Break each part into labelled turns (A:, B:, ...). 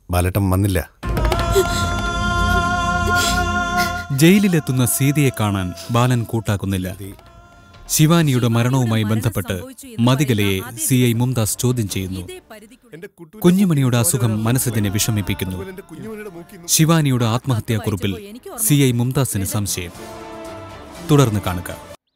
A: ബാലേട്ടൻ വന്നില്ല
B: ജയിലിലെത്തുന്ന സീതയെ കാണാൻ ബാലൻ കൂട്ടാക്കുന്നില്ല ശിവാനിയുടെ മരണവുമായി ബന്ധപ്പെട്ട് മതികലയെ സി ഐ മുംതാസ് ചോദ്യം ചെയ്യുന്നു കുഞ്ഞുമണിയുടെ അസുഖം മനസ്സിനെ വിഷമിപ്പിക്കുന്നു ശിവാനിയുടെ ആത്മഹത്യാക്കുറിപ്പിൽ സി ഐ മുംതാസിന് സംശയം തുടർന്ന് കാണുക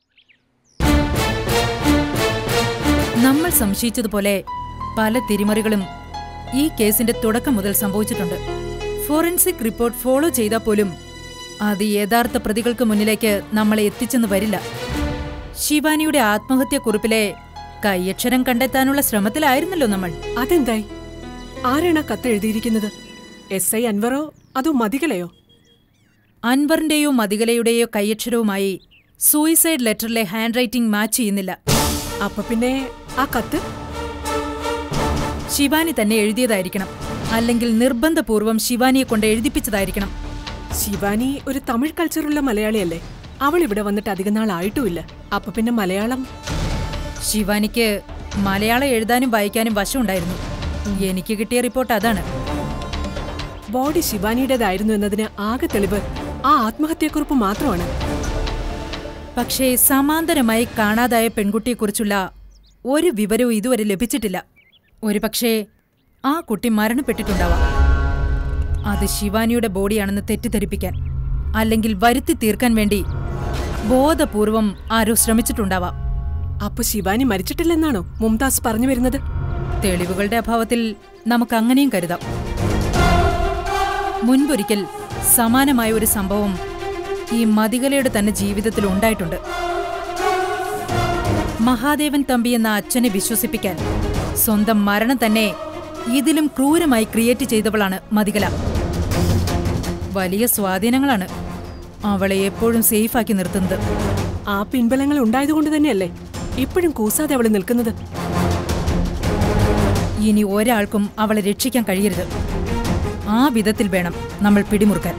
C: നമ്മൾ സംശയിച്ചതുപോലെ പല തിരിമറികളും ഈ കേസിന്റെ തുടക്കം മുതൽ സംഭവിച്ചിട്ടുണ്ട് ഫോറൻസിക് റിപ്പോർട്ട് ഫോളോ ചെയ്താൽ പോലും അത് യഥാർത്ഥ പ്രതികൾക്ക് മുന്നിലേക്ക് നമ്മളെ എത്തിച്ചെന്ന് വരില്ല ശിവാനിയുടെ ആത്മഹത്യാക്കുറിപ്പിലെ കൈയക്ഷരം കണ്ടെത്താനുള്ള ശ്രമത്തിലായിരുന്നല്ലോ നമ്മൾ
D: അതെന്തായി ആരാണ് ആ കത്ത് എഴുതിയിരിക്കുന്നത് എസ് ഐ അൻവറോ അതോ മതികലയോ
C: അൻവറിന്റെയോ മതികലയുടെയോ കൈയക്ഷരവുമായി സൂയിസൈഡ് ലെറ്ററിലെ ഹാൻഡ് റൈറ്റിംഗ് മാച്ച് ചെയ്യുന്നില്ല
D: അപ്പൊ പിന്നെ ആ കത്ത്
C: ശിവാനി തന്നെ എഴുതിയതായിരിക്കണം അല്ലെങ്കിൽ നിർബന്ധപൂർവം ശിവാനിയെ കൊണ്ട് എഴുതിപ്പിച്ചതായിരിക്കണം
D: ശിവാനി ഒരു തമിഴ് കൾച്ചറുള്ള മലയാളിയല്ലേ അവൾ ഇവിടെ വന്നിട്ട് അധികം നാളായിട്ടുമില്ല അപ്പൊ പിന്നെ മലയാളം
C: ശിവാനിക്ക് മലയാളം എഴുതാനും വായിക്കാനും വശമുണ്ടായിരുന്നു എനിക്ക് കിട്ടിയ റിപ്പോർട്ട് അതാണ്
D: ബോഡി ശിവാനിയുടേതായിരുന്നു എന്നതിന് ആകെ തെളിവ് ആ ആത്മഹത്യാക്കുറിപ്പ് മാത്രമാണ്
C: പക്ഷേ സമാന്തരമായി കാണാതായ പെൺകുട്ടിയെക്കുറിച്ചുള്ള ഒരു വിവരവും ഇതുവരെ ലഭിച്ചിട്ടില്ല ഒരുപക്ഷേ ആ കുട്ടി മരണപ്പെട്ടിട്ടുണ്ടാവാം അത് ശിവാനിയുടെ ബോഡിയാണെന്ന് തെറ്റിദ്ധരിപ്പിക്കാൻ അല്ലെങ്കിൽ വരുത്തി തീർക്കാൻ വേണ്ടി ബോധപൂർവം ആരോ ശ്രമിച്ചിട്ടുണ്ടാവാം
D: അപ്പൊ ശിവാനി മരിച്ചിട്ടില്ലെന്നാണോ മുംതാസ് പറഞ്ഞു വരുന്നത്
C: തെളിവുകളുടെ അഭാവത്തിൽ നമുക്ക് അങ്ങനെയും കരുതാം മുൻപൊരിക്കൽ സമാനമായ ഒരു സംഭവം ഈ മതികലയുടെ തന്നെ ജീവിതത്തിൽ ഉണ്ടായിട്ടുണ്ട് മഹാദേവൻ തമ്പി എന്ന അച്ഛനെ വിശ്വസിപ്പിക്കാൻ സ്വന്തം മരണം തന്നെ ഇതിലും ക്രൂരമായി ക്രിയേറ്റ് ചെയ്തവളാണ് മതികല വലിയ സ്വാധീനങ്ങളാണ് അവളെ എപ്പോഴും സേഫാക്കി നിർത്തുന്നത്
D: ആ പിൻബലങ്ങൾ ഉണ്ടായതുകൊണ്ട് തന്നെയല്ലേ ഇപ്പോഴും കൂസാതെ അവള് നിൽക്കുന്നത്
C: ഇനി ഒരാൾക്കും അവളെ രക്ഷിക്കാൻ കഴിയരുത് ആ വിധത്തിൽ വേണം നമ്മൾ പിടിമുറുക്കാൻ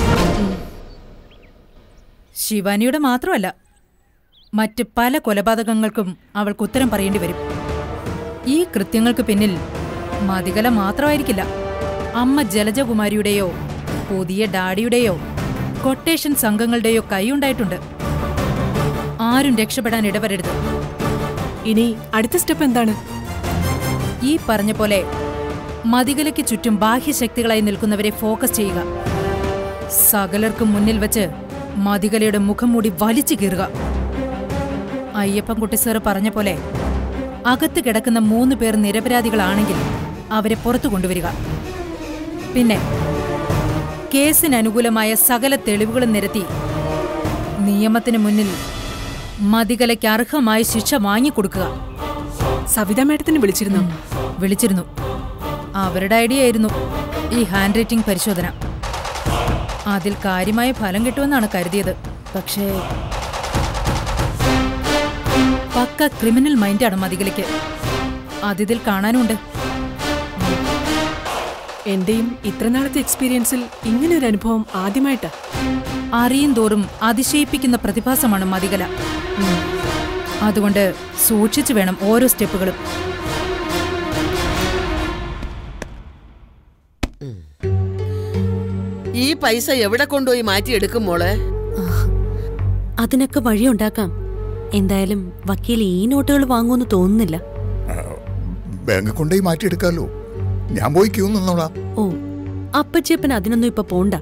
C: ശിവാനിയുടെ മാത്രമല്ല മറ്റ് പല കൊലപാതകങ്ങൾക്കും അവൾക്ക് ഉത്തരം പറയേണ്ടി വരും ഈ കൃത്യങ്ങൾക്ക് പിന്നിൽ മതികല മാത്രമായിരിക്കില്ല അമ്മ ജലജകുമാരിയുടെയോ പുതിയ ഡാഡിയുടെയോ കൊട്ടേഷൻ സംഘങ്ങളുടെയോ കൈയുണ്ടായിട്ടുണ്ട് ആരും രക്ഷപ്പെടാൻ ഇടവരരുത്
D: ഇനി അടുത്ത സ്റ്റെപ്പ് എന്താണ്
C: ഈ പറഞ്ഞ പോലെ മതികലയ്ക്ക് ചുറ്റും ബാഹ്യശക്തികളായി നിൽക്കുന്നവരെ ഫോക്കസ് ചെയ്യുക സകലർക്കും മുന്നിൽ വെച്ച് മതികലയുടെ മുഖം മൂടി വലിച്ചു കീറുക അയ്യപ്പൻകുട്ടി സാറ് പറഞ്ഞ പോലെ അകത്ത് കിടക്കുന്ന മൂന്ന് പേർ നിരപരാധികളാണെങ്കിൽ അവരെ പുറത്തു കൊണ്ടുവരിക പിന്നെ കേസിന് അനുകൂലമായ സകല തെളിവുകളും നിരത്തി നിയമത്തിന് മുന്നിൽ മതികലയ്ക്ക് അർഹമായ ശിക്ഷ വാങ്ങിക്കൊടുക്കുക
D: സവിത മേഡത്തിന് വിളിച്ചിരുന്നോ
C: വിളിച്ചിരുന്നു അവരുടെ ഐഡിയ ആയിരുന്നു ഈ ഹാൻഡ് റൈറ്റിംഗ് പരിശോധന അതിൽ കാര്യമായ ഫലം കിട്ടുമെന്നാണ് കരുതിയത് പക്ഷേ പക്ക ക്രിമിനൽ മൈൻഡാണ് മതികലയ്ക്ക് അതിതിൽ കാണാനുണ്ട്
D: എന്റെയും ഇത്രനാളത്തെ എക്സ്പീരിയൻസിൽ ഇങ്ങനെ ഒരു അനുഭവം ആദ്യമായിട്ടാ
C: അറിയും തോറും അതിശയിപ്പിക്കുന്ന പ്രതിഭാസമാണ് മതികല അതുകൊണ്ട് സൂക്ഷിച്ചു വേണം ഓരോ സ്റ്റെപ്പുകളും
E: ഈ പൈസ എവിടെ കൊണ്ടുപോയി മാറ്റിയെടുക്കും മോളെ
F: അതിനൊക്കെ വഴിയുണ്ടാക്കാം എന്തായാലും വക്കീൽ ഈ നോട്ടുകൾ വാങ്ങുമെന്ന് തോന്നുന്നില്ല
G: ബാങ്ക് കൊണ്ടുപോയി മാറ്റിയെടുക്കാമല്ലോ ഞാൻ പോയി ക്യൂ നിന്നോളാം
F: ഓ അപ്പച്ചേപ്പൻ അതിനൊന്നും ഇപ്പൊ പോണ്ട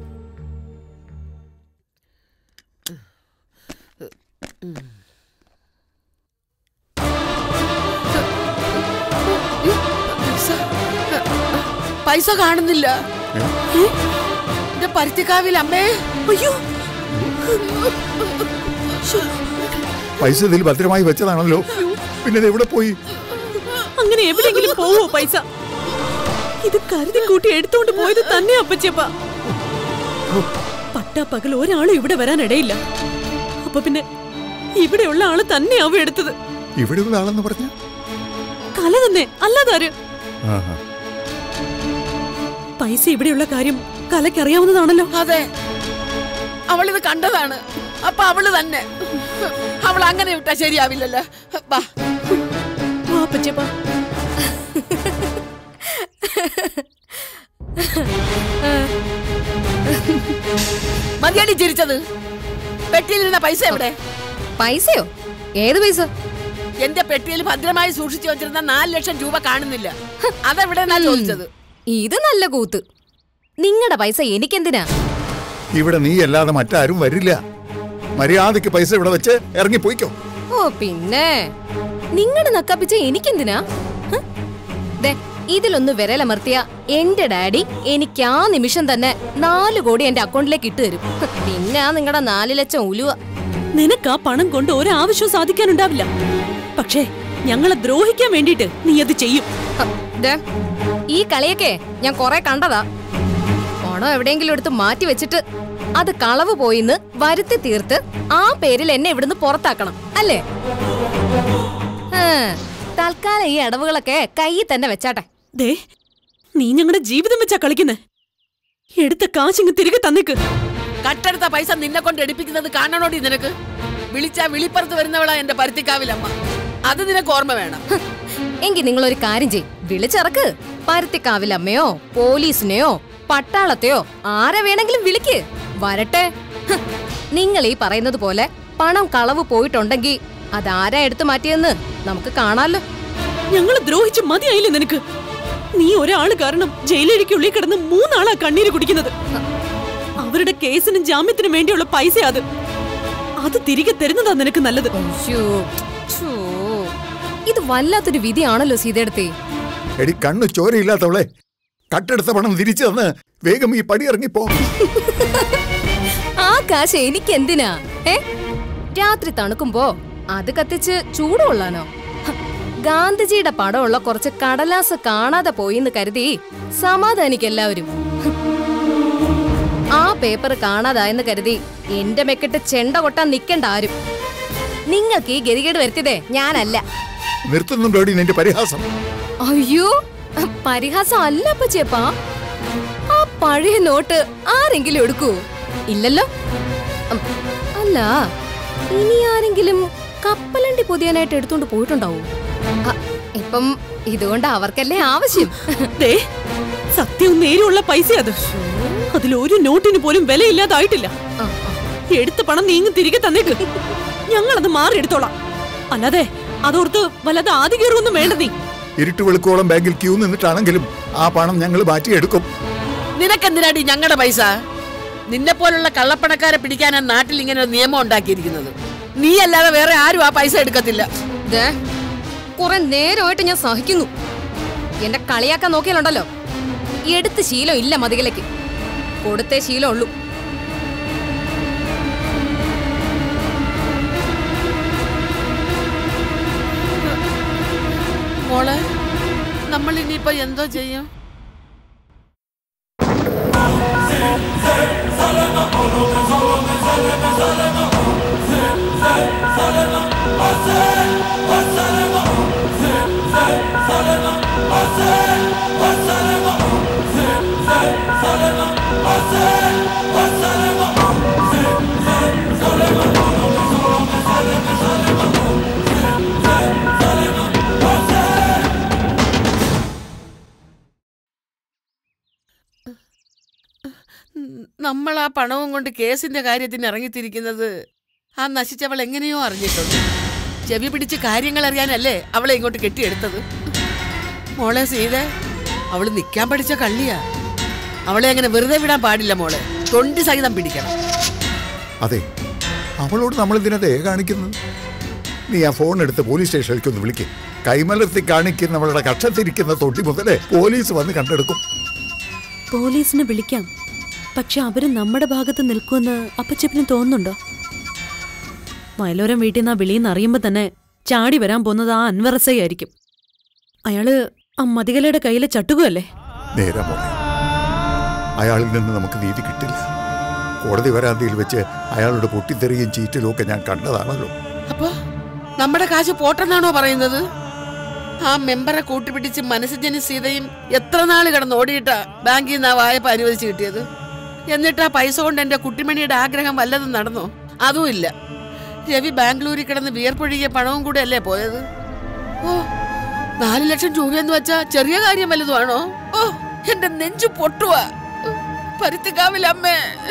E: പൈസ കാണുന്നില്ല എന്റെ പരുത്തിക്കാവിൽ അമ്മേ
F: അയ്യോ
G: പൈസ ഇതിൽ ഭദ്രമായി വെച്ചതാണല്ലോ പിന്നെ ഇത് എവിടെ പോയി
F: അങ്ങനെ എവിടെയെങ്കിലും പോവോ പൈസ ഇത് കരുതി കൂട്ടി എടുത്തോണ്ട് പോയത് തന്നെ അപ്പച്ചേപ്പ പട്ടാ പകൽ ഒരാളും ഇവിടെ വരാനിടയില്ല അപ്പൊ പിന്നെ ഇവിടെയുള്ള ആള് തന്നെയാവും എടുത്തത്
G: ഇവിടെയുള്ള ആളെന്ന് പറഞ്ഞ
F: കല തന്നെ അല്ലാതാര് പൈസ ഇവിടെയുള്ള കാര്യം കലക്കറിയാവുന്നതാണല്ലോ
E: അതെ അവളിത് കണ്ടതാണ് അപ്പൊ അവള് തന്നെ അവൾ അങ്ങനെ വിട്ടാ ശരിയാവില്ലല്ലോ വാ
F: വാ അപ്പച്ചേപ്പ
E: മതിയടി ചിരിച്ചത് പെട്ടിയിലിരുന്ന പൈസ എവിടെ
A: പൈസയോ ഏത് പൈസ
E: എന്റെ പെട്ടിയിൽ ഭദ്രമായി സൂക്ഷിച്ചു വെച്ചിരുന്ന നാല് ലക്ഷം രൂപ കാണുന്നില്ല അതെവിടെന്നാ ചോദിച്ചത്
A: ഇത് നല്ല കൂത്ത് നിങ്ങളുടെ പൈസ എനിക്കെന്തിനാ
G: ഇവിടെ നീ അല്ലാതെ മറ്റാരും വരില്ല മര്യാദയ്ക്ക് പൈസ ഇവിടെ വെച്ച് ഇറങ്ങിപ്പോയിക്കോ
A: ഓ പിന്നെ നിങ്ങളുടെ നക്കാപ്പിച്ച എനിക്കെന്തിനാ ഹ്? ദേ ഇതിലൊന്ന് വിരലമർത്തിയ എന്റെ ഡാഡി എനിക്ക് ആ നിമിഷം തന്നെ നാല് കോടി എന്റെ അക്കൗണ്ടിലേക്ക് ഇട്ട് തരും ഹ്, പിന്നെ നിങ്ങളുടെ നാല് ലക്ഷം ഉലുവ
F: നിനക്ക് ആ പണം കൊണ്ട് ഒരാവശ്യവും സാധിക്കാനുണ്ടാവില്ല പക്ഷേ ഞങ്ങളെ ദ്രോഹിക്കാൻ വേണ്ടിയിട്ട് നീ അത് ചെയ്യും
A: ഹ, ദേ, ഈ കളിയൊക്കെ ഞാൻ കൊറേ കണ്ടതാ പണം എവിടെയെങ്കിലും എടുത്ത് മാറ്റി വെച്ചിട്ട് അത് കളവ് പോയിന്ന് വരുത്തി തീർത്ത് ആ പേരിൽ എന്നെ ഇവിടുന്ന് പുറത്താക്കണം അല്ലേ ആ, തൽക്കാലം ഈ അടവുകളൊക്കെ കയ്യിൽ തന്നെ വെച്ചാട്ടെ
F: ദേ നീ ഞങ്ങളുടെ ജീവിതം വെച്ചാ കളിക്കുന്നേ എടുത്ത കാശിങ് തിരികെ തന്നേക്ക്
E: കട്ടെടുത്ത പൈസ നിന്നെ കൊണ്ട് എടുപ്പിക്കുന്നത് കാണണോടി നിനക്ക് വിളിച്ചാ വിളിപ്പുറത്ത് വരുന്നവളാ എന്റെ പരുത്തിക്കാവിലമ്മ അത് നിനക്ക് ഓർമ്മ വേണം
A: ഹ്, എങ്കി നിങ്ങൾ ഒരു കാര്യം ചെയ് വിളിച്ചിറക്ക് പരുത്തിക്കാവിലമ്മയോ പോലീസിനെയോ പട്ടാളത്തെയോ ആരെ വേണമെങ്കിലും വിളിക്ക് വരട്ടെ ഹ്, നിങ്ങൾ ഈ പറയുന്നത് പോലെ പണം കളവ് പോയിട്ടുണ്ടെങ്കിൽ അതാരാ എടുത്തു മാറ്റിയെന്ന് നമുക്ക് കാണാലോ
F: ഞങ്ങളെ ദ്രോഹിച്ച് മതിയായില്ലേ നിനക്ക് നീ ഒരാള് കാരണം ജയിലഴിക്കുള്ളിൽ കിടന്ന് മൂന്നാളാ കണ്ണീര് കുടിക്കുന്നത് അവരുടെ കേസിനും ജാമ്യത്തിനും വേണ്ടിയുള്ള പൈസ അത് അത് തിരികെ തരുന്നതാ നിനക്ക് നല്ലത്
A: ശ്ശോ, ഛോ. ഇത് വല്ലാത്തൊരു വിധിയാണല്ലോ സീതയെടുത്തേ
G: എടി കണ്ണ് ചോരയില്ലാത്തവളെ കട്ടെടുത്ത പണം തിരിച്ചു തന്ന് വേഗം ഈ പടി ഇറങ്ങിപ്പോ
A: ആ കാശ് എനിക്ക് എന്തിനാ ഏ രാത്രി തണുക്കുമ്പോ അത് കത്തിച്ച് ചൂട് കൊള്ളാനോ ഹ, ഗാന്ധിജിയുടെ പടമുള്ള കുറച്ച് കടലാസ് കാണാതെ പോയിന്ന് കരുതി സമാധാനിക്ക് എല്ലാവരും ഹ്. ആ പേപ്പർ കാണാതായെന്ന് കരുതി എന്റെ മെക്കിട്ട് ചെണ്ട കൊട്ടാൻ നിക്കണ്ട ആരും നിങ്ങൾക്ക് ഈ ഗതികേട് വരുത്തിയതേ ഞാനല്ല
G: നിർത്തുന്നുണ്ടോടി നിന്റെ പരിഹാസം
A: അയ്യോ പരിഹാസം അല്ല അപ്പച്ചേപ്പാ ആ പഴയ നോട്ട് ആരെങ്കിലും എടുക്കൂ ഇല്ലല്ലോ ഉം, അല്ല ഇനി ആരെങ്കിലും കപ്പലണ്ടി പൊതിയാനായിട്ട് എടുത്തോണ്ട് പോയിട്ടുണ്ടാവും അ, ഇപ്പം ഇതുകൊണ്ട് അവർക്കല്ലേ ആവശ്യം
F: ദേ സത്യവും നേരുള്ള പൈസ അത് അതിലൊരു നോട്ടിന് പോലും വിലയില്ലാതായിട്ടില്ല
A: ആ, ആ.
F: എടുത്ത പണം നീങ്ങി തിരികെ തന്നേക്ക് ഞങ്ങളത് മാറി എടുത്തോളാം അല്ലാതെ അതോർത്ത് വല്ലാതെ ആദ്യ കയറുമൊന്നും വേണ്ട നീ
G: ഇരുട്ട് വെളുക്കോളം ബാങ്കിൽ ക്യൂ നിന്നിട്ടാണെങ്കിലും ആ പണം ഞങ്ങൾ മാറ്റിയെടുക്കും
E: നിനക്കെന്തിനാടി ഞങ്ങളുടെ പൈസ നിന്നെ പോലുള്ള കള്ളപ്പണക്കാരെ പിടിക്കാനാ നാട്ടിൽ ഇങ്ങനെ ഒരു നിയമം ഉണ്ടാക്കിയിരിക്കുന്നത് നീ അല്ലാതെ വേറെ ആരും ആ പൈസ എടുക്കത്തില്ല
A: ദേ, കുറെ നേരമായിട്ട് ഞാൻ സഹിക്കുന്നു എന്റെ കളിയാക്കാൻ നോക്കിയാലുണ്ടല്ലോ എടുത്ത് ശീലം ഇല്ല മതികലേക്ക് കൊടുത്തേ ശീലമുള്ളൂ
E: മോളെ നമ്മൾ ഇനിയിപ്പോ എന്തോ ചെയ്യും നമ്മൾ ആ പണവും കൊണ്ട് കേസിന്റെ കാര്യത്തിന് ഇറങ്ങിത്തിരിക്കുന്നത് ആ നശിച്ചവൾ എങ്ങനെയോ അറിഞ്ഞിട്ടുണ്ട് ചെവി പിടിച്ച് കാര്യങ്ങൾ അറിയാനല്ലേ അവളെ ഇങ്ങോട്ട് കെട്ടിയെടുത്തത് മോളെ സീത അവള് നിൽക്കാൻ പഠിച്ച കള്ളിയാ അവളെ അങ്ങനെ വെറുതെ വിടാൻ പാടില്ല മോളെ തൊണ്ടി സഹിതം പിടിക്കണം
G: അതെ അവളോട് നമ്മൾ ഇതിനെ ദയ കാണിക്കുന്നത് നീ ആ ഫോൺ എടുത്ത് പോലീസ് സ്റ്റേഷനിലേക്ക് ഒന്ന് വിളിക്കും കൈമലർത്തി കാണിക്കുന്നവളുടെ കക്ഷത്തിരിക്കുന്ന തൊട്ടി മുതലേ പോലീസ് വന്ന് കണ്ടെടുക്കും
F: പോലീസിനെ വിളിക്കാം പക്ഷെ അവര് നമ്മുടെ ഭാഗത്ത് നിൽക്കുമെന്ന് അപ്പച്ചപ്പിന് തോന്നുന്നുണ്ടോ വയലോരം വീട്ടിൽ നിന്ന് ആ വിളിയെന്ന് അറിയുമ്പോ തന്നെ ചാടി വരാൻ പോകുന്നത് ആ അൻവറസൈ ആയിരിക്കും അയാള് ആ മതികലയുടെ കയ്യിലെ ചട്ടുകല്ലേ
G: നേരെ മോളെ അയാളിൽ നിന്ന് നമുക്ക് നീതി കിട്ടില്ല കോടതി വരാന്തിയിൽ വെച്ച് അയാളുടെ പൊട്ടിത്തെറിയും ചീറ്റലും ഒക്കെ ഞാൻ കണ്ടതാണല്ലോ
E: അപ്പോ നമ്മുടെ കാശ് പോട്ടെന്നാണോ പറയുന്നത് ആ മെമ്പറെ കൂട്ടുപിടിച്ച് മനസ്സുജനി സീതയും എത്ര നാൾ കിടന്ന് ഓടിയിട്ടാ ബാങ്കിൽ നിന്ന് ആ വായ്പ അനുവദിച്ച് കിട്ടിയത് എന്നിട്ട് ആ പൈസ കൊണ്ട് എന്റെ കുട്ടിമണിയുടെ ആഗ്രഹം വല്ലതും നടന്നോ അതും ഇല്ല രവി ബാംഗ്ലൂരിൽ കിടന്ന് വിയർപ്പൊഴുകിയ പണവും കൂടെ അല്ലേ പോയത് ഓ നാല് ലക്ഷം രൂപയെന്ന് വെച്ചാ ചെറിയ കാര്യം വല്ലതുമാണോ ഓ എന്റെ നെഞ്ചു പൊട്ടുവാ പരുത്തിക്കാവിലമ്മേ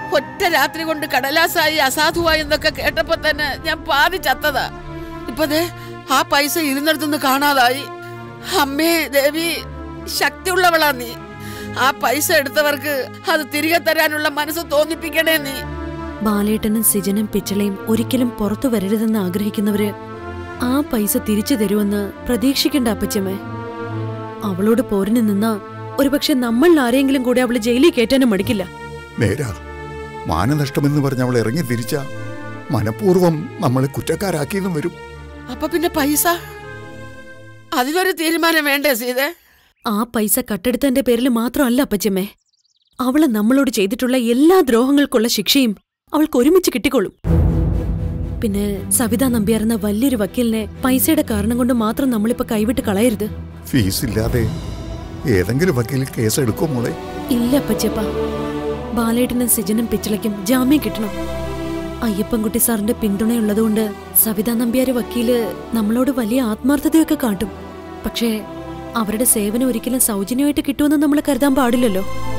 E: ഒറ്റ രാത്രി കൊണ്ട് കടലാസായി അസാധുവായി എന്നൊക്കെ കേട്ടപ്പോ തന്നെ ഞാൻ പാതി ചത്തതാ ഇപ്പൊ ദേ ആ പൈസ ഇരുന്നിടത്തുനിന്ന് കാണാതായി അമ്മേ ദേവി ശക്തിയുള്ളവളാ നീ ആ പൈസ എടുത്തവർക്ക് അത് തിരികെ തരാനുള്ള മനസ്സ് തോന്നിപ്പിക്കണേ നീ
F: ബാലേട്ടനും സിജനും പിച്ചളയും ഒരിക്കലും പുറത്തു വരരുതെന്ന് ആഗ്രഹിക്കുന്നവര് ആ പൈസ തിരിച്ചു തരുമെന്ന് പ്രതീക്ഷിക്കണ്ട അപ്പച്ചമ്മേ അവളോട് പോരിന് നിന്നാ ഒരുപക്ഷെ നമ്മൾ ആരെങ്കിലും കൂടെ അവള് ജയിലിൽ കയറ്റാനും മടിക്കില്ല
G: നേരാ മാനനഷ്ടമെന്ന് പറഞ്ഞ് അവൾ ഇറങ്ങി തിരിച്ച മനഃപൂർവ്വം നമ്മളെ കുറ്റക്കാരാക്കിയതും വരും
E: അപ്പൊ പിന്നെ പൈസ അതിനൊരു തീരുമാനം വേണ്ടേ സീതേ
F: ആ പൈസ കട്ടെടുത്തതിന്റെ പേരിൽ മാത്രമല്ല അപ്പച്ചമ്മേ അവള് നമ്മളോട് ചെയ്തിട്ടുള്ള എല്ലാ ദ്രോഹങ്ങൾക്കുള്ള ശിക്ഷയും അവൾക്ക് ഒരുമിച്ച് കിട്ടിക്കൊള്ളും പിന്നെ സവിത നമ്പ്യാരെന്ന വലിയൊരു വക്കീലിനെ പൈസയുടെ കാരണം കൊണ്ട് മാത്രം നമ്മളിപ്പോ കൈവിട്ട് കളയരുത്
G: ഫീസ് ഇല്ലാതെ ഏതെങ്കിലും വക്കീൽ കേസ് എടുക്കും മോളെ
F: ഇല്ല അപ്പച്ചപ്പ ബാലേട്ടനും സിജനും പിച്ചളയ്ക്കും ജാമ്യം കിട്ടണം അയ്യപ്പൻകുട്ടി സാറിന്റെ പിന്തുണയുള്ളതുകൊണ്ട് സവിതാ നമ്പ്യാര് വക്കീല് നമ്മളോട് വലിയ ആത്മാർത്ഥതയൊക്കെ കാട്ടും പക്ഷേ അവരുടെ സേവനം ഒരിക്കലും സൗജന്യമായിട്ട് കിട്ടുമെന്ന് നമ്മൾ കരുതാൻ പാടില്ലല്ലോ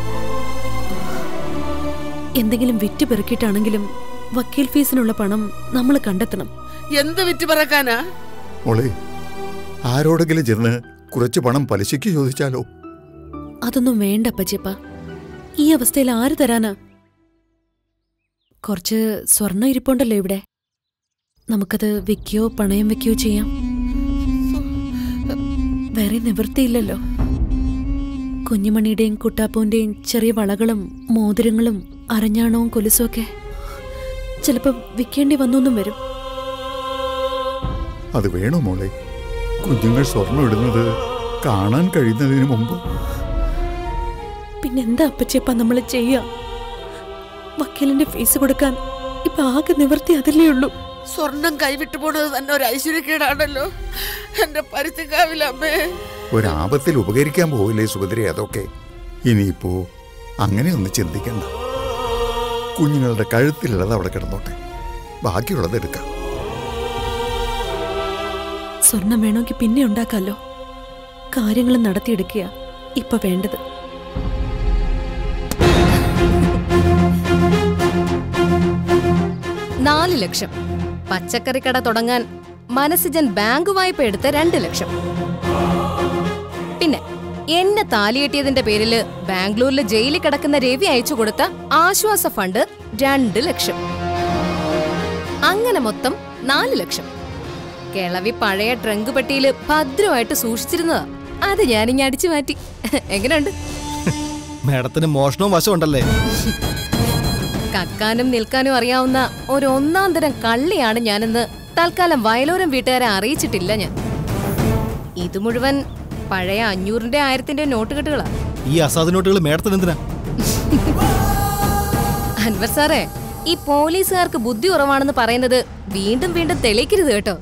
F: എന്തെങ്കിലും വിറ്റ് പെറുക്കിയിട്ടാണെങ്കിലും വക്കീൽ ഫീസിനുള്ള പണം നമ്മൾ കണ്ടെത്തണം
E: എന്ത് വിറ്റ് പറക്കാനാ
G: മോളെ ആരോടെങ്കിലും ചെന്ന് കുറച്ച് പണം പലിശയ്ക്ക് ചോദിച്ചാലോ
F: അതൊന്നും വേണ്ട അപ്പച്ചപ്പ ഈ അവസ്ഥയിൽ ആര് തരാനാ കുറച്ച് സ്വർണം ഇരിപ്പുണ്ടല്ലോ ഇവിടെ നമുക്കത് വിൽക്കുകയോ പണയം വെക്കുകയോ ചെയ്യാം വേറെ നിവൃത്തിയില്ലല്ലോ കുഞ്ഞുമണിയുടെയും കുട്ടാപ്പൂന്റെയും ചെറിയ വളകളും മോതിരങ്ങളും അരഞ്ഞാണവും കൊലുസും ഒക്കെ ചിലപ്പോ വിൽക്കേണ്ടി വന്നൊന്നും വരും
G: അത് വേണോ മോളെ കുഞ്ഞുങ്ങൾ സ്വർണം ഇടുന്നത് കാണാൻ കഴിയുന്നതിന് മുമ്പ്
F: പിന്നെന്താ അപ്പച്ചപ്പ നമ്മൾ ചെയ്യാ വക്കീലിന്റെ ഫീസ് കൊടുക്കാൻ ഇപ്പൊ ആകെ നിവർത്തി അതിലേ ഉള്ളൂ
E: സ്വർണം കൈവിട്ടു പോണത് തന്നെ ഒരു ഐശ്വര്യക്കേടാണല്ലോ എന്റെ പരുത്തിക്കാവിലമ്മേ
G: ഒരാപത്തിൽ ഉപകരിക്കാൻ പോവില്ലേ സുഭദ്ര അതൊക്കെ ഇനിയിപ്പോ അങ്ങനെയൊന്ന് ചിന്തിക്കണ്ട കുഞ്ഞുങ്ങളുടെ കഴുത്തിലുള്ളത് അവിടെ കിടന്നോട്ടെ ബാക്കിയുള്ളത് എടുക്കാം
F: സ്വർണം വേണമെങ്കിൽ പിന്നെ ഉണ്ടാക്കാലോ കാര്യങ്ങൾ നടത്തിയെടുക്കുക ഇപ്പൊ വേണ്ടത്
A: നാല് ലക്ഷം പച്ചക്കറി കട തുടങ്ങാൻ മനസ്സിജൻ ബാങ്ക് വായ്പ എടുത്ത രണ്ട് ലക്ഷം പിന്നെ എന്നെ താലിയെട്ടിയതിന്റെ പേരില് ബാംഗ്ലൂരിലെ ജയിലിൽ കിടക്കുന്ന രവി അയച്ചു കൊടുത്ത ആശ്വാസ ഫണ്ട് രണ്ട് ലക്ഷം അങ്ങനെ മൊത്തം നാല് ലക്ഷം കിളവി പഴയ ട്രങ്ക് പെട്ടിയില് ഭദ്രമായിട്ട് സൂക്ഷിച്ചിരുന്നതാ അത് ഞാനിങ്ങ് അടിച്ചു മാറ്റി എങ്ങനെയുണ്ട്
H: മേഡത്തിന് മോഷണവും വശമുണ്ടല്ലേ
A: കക്കാനും നിൽക്കാനും അറിയാവുന്ന ഒരു ഒന്നാം തരം കള്ളിയാണ് ഞാനെന്ന് തൽക്കാലം വയലോരം വീട്ടുകാരെ അറിയിച്ചിട്ടില്ല ഞാൻ ഇത് മുഴുവൻ പഴയ അഞ്ഞൂറിന്റെ ആയിരത്തിന്റെ നോട്ടുകെട്ടുകളാ
H: ഈ അസാധു നോട്ടുകൾ മേഡത്തിന് എന്തിനാ
A: അൻവർ സാറേ ഈ പോലീസുകാർക്ക് ബുദ്ധി കുറവാണെന്ന് പറയുന്നത് വീണ്ടും വീണ്ടും തെളിയിക്കരുത് കേട്ടോ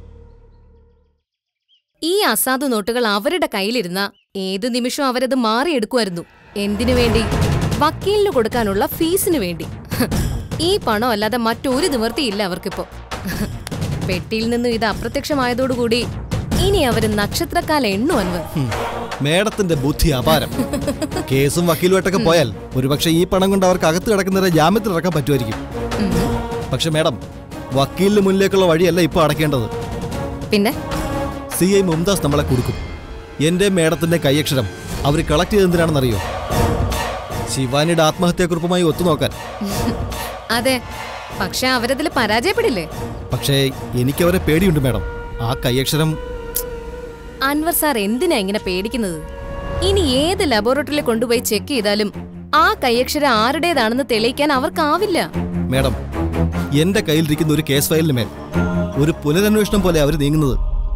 A: ഈ അസാധു നോട്ടുകൾ അവരുടെ കയ്യിലിരുന്ന ഏതു നിമിഷവും അവരത് മാറിയെടുക്കുമായിരുന്നു എന്തിനു വേണ്ടി വക്കീലിന് കൊടുക്കാനുള്ള ഫീസിന് വേണ്ടി ഈ പണം അല്ലാതെ മറ്റൊരു നിവൃത്തിയില്ല അവർക്കിപ്പോ പെട്ടിയിൽ നിന്നും ഇത് അപ്രത്യക്ഷമായതോടുകൂടി ഇനി അവര് നക്ഷത്രക്കാല എണ്ണു അൻവർ
H: ഹും. മേഡത്തിന്റെ ബുദ്ധി അപാരം കേസും വക്കീലുമായിട്ടൊക്കെ പോയാൽ ഒരുപക്ഷെ ഈ പണം കൊണ്ട് അവർക്ക് അകത്ത് കിടക്കുന്നവരെ ജാമ്യത്തിൽ ഇറക്കാൻ പറ്റുമായിരിക്കും പക്ഷെ മേഡം വക്കീലിന് മുന്നിലേക്കുള്ള വഴിയല്ല ഇപ്പോൾ അടയ്ക്കേണ്ടത്
A: പിന്നെ
H: സി ഐ മുംതാസ് നമ്മളെ കൊടുക്കും എന്റെ മേഡത്തിന്റെ കൈയക്ഷരം അവർ കളക്ട് ചെയ്തെന്തിനാണെന്നറിയോ ശിവാനിയുടെ ആത്മഹത്യാക്കുറിപ്പുമായി ഒത്തുനോക്കാൻ
A: അതെ പക്ഷെ അവരതിൽ പരാജയപ്പെടില്ലേ
H: പക്ഷേ എനിക്ക് അവരെ പേടിയുണ്ട് മേഡം ആ കൈയക്ഷരം
A: അൻവർ സാർ എന്തിനാ ഇങ്ങനെ പേടിക്കുന്നത് ഇനി ഏത് ലബോറട്ടറിയിൽ കൊണ്ടുപോയി ചെക്ക് ചെയ്താലും ആ കൈയക്ഷരം ആരുടേതാണെന്ന് തെളിയിക്കാൻ അവർക്കാവില്ല
H: മേഡം എന്റെ കയ്യിലിരിക്കുന്ന ഒരു കേസ് ഫയലിന് മേൽ ഒരു പുനരന്വേഷണം പോലെ അവർ നീങ്ങുന്നത്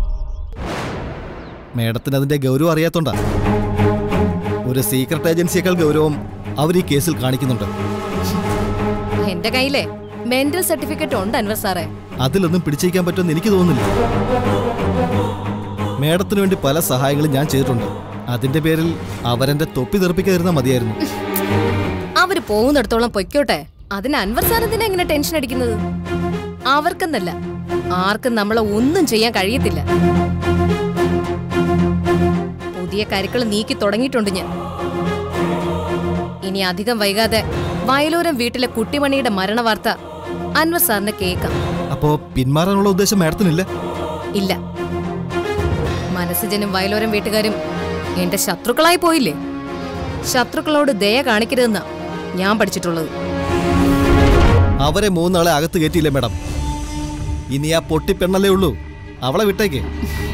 H: മേഡത്തിന് അതിന്റെ ഗൗരവം അറിയാത്തോണ്ടാ ഒരു സീക്രട്ട് ഏജൻസിയേക്കാൾ ഗൗരവം അവർ ഈ കേസിൽ കാണിക്കുന്നുണ്ട്
A: എന്റെ കയ്യിലെ മെന്റൽ സർട്ടിഫിക്കറ്റ് ഉണ്ട് അൻവർ സാറേ
H: അതിലൊന്നും പിടിച്ചേക്കാൻ പറ്റുമെന്ന് എനിക്ക് തോന്നുന്നില്ല മേഡത്തിന് വേണ്ടി പല സഹായങ്ങളും ഞാൻ ചെയ്തിട്ടുണ്ട് അതിന്റെ പേരിൽ അവരെന്റെ തൊപ്പി തെറിപ്പിക്കാതിരുന്നാൽ മതിയായിരുന്നു
A: അവര് പോകുന്നിടത്തോളം പൊയ്ക്കോട്ടെ അതിന് അൻവർ സാർ എന്തിനാ ഇങ്ങനെ ടെൻഷൻ അടിക്കുന്നത് അവർക്കെന്നല്ല ആർക്കും നമ്മളെ ഒന്നും ചെയ്യാൻ കഴിയത്തില്ല പുതിയ കരുക്കൾ നീക്കി തുടങ്ങിയിട്ടുണ്ട് ഞാൻ ഇനി അധികം വൈകാതെ വയലൂരം വീട്ടിലെ കുട്ടിമണിയുടെ മരണവാർത്ത അൻവർ സാറിന് കേൾക്കാം
H: അപ്പോ പിന്മാറാനുള്ള ഉദ്ദേശം മാഡത്തിനില്ല
A: ഇല്ല മനസ്സുജനും വയലോരം വീട്ടുകാരും എന്റെ ശത്രുക്കളായി പോയില്ലേ ശത്രുക്കളോട് ദയ കാണിക്കരുതെന്നാ ഞാൻ പഠിച്ചിട്ടുള്ളത്
H: അവരെ മൂന്നാളെ അകത്ത് കയറ്റിയില്ലേ മാഡം ഇനി ആ പൊട്ടി പെണ്ണല്ലേ ഉള്ളൂ അവളെ വിട്ടേക്ക്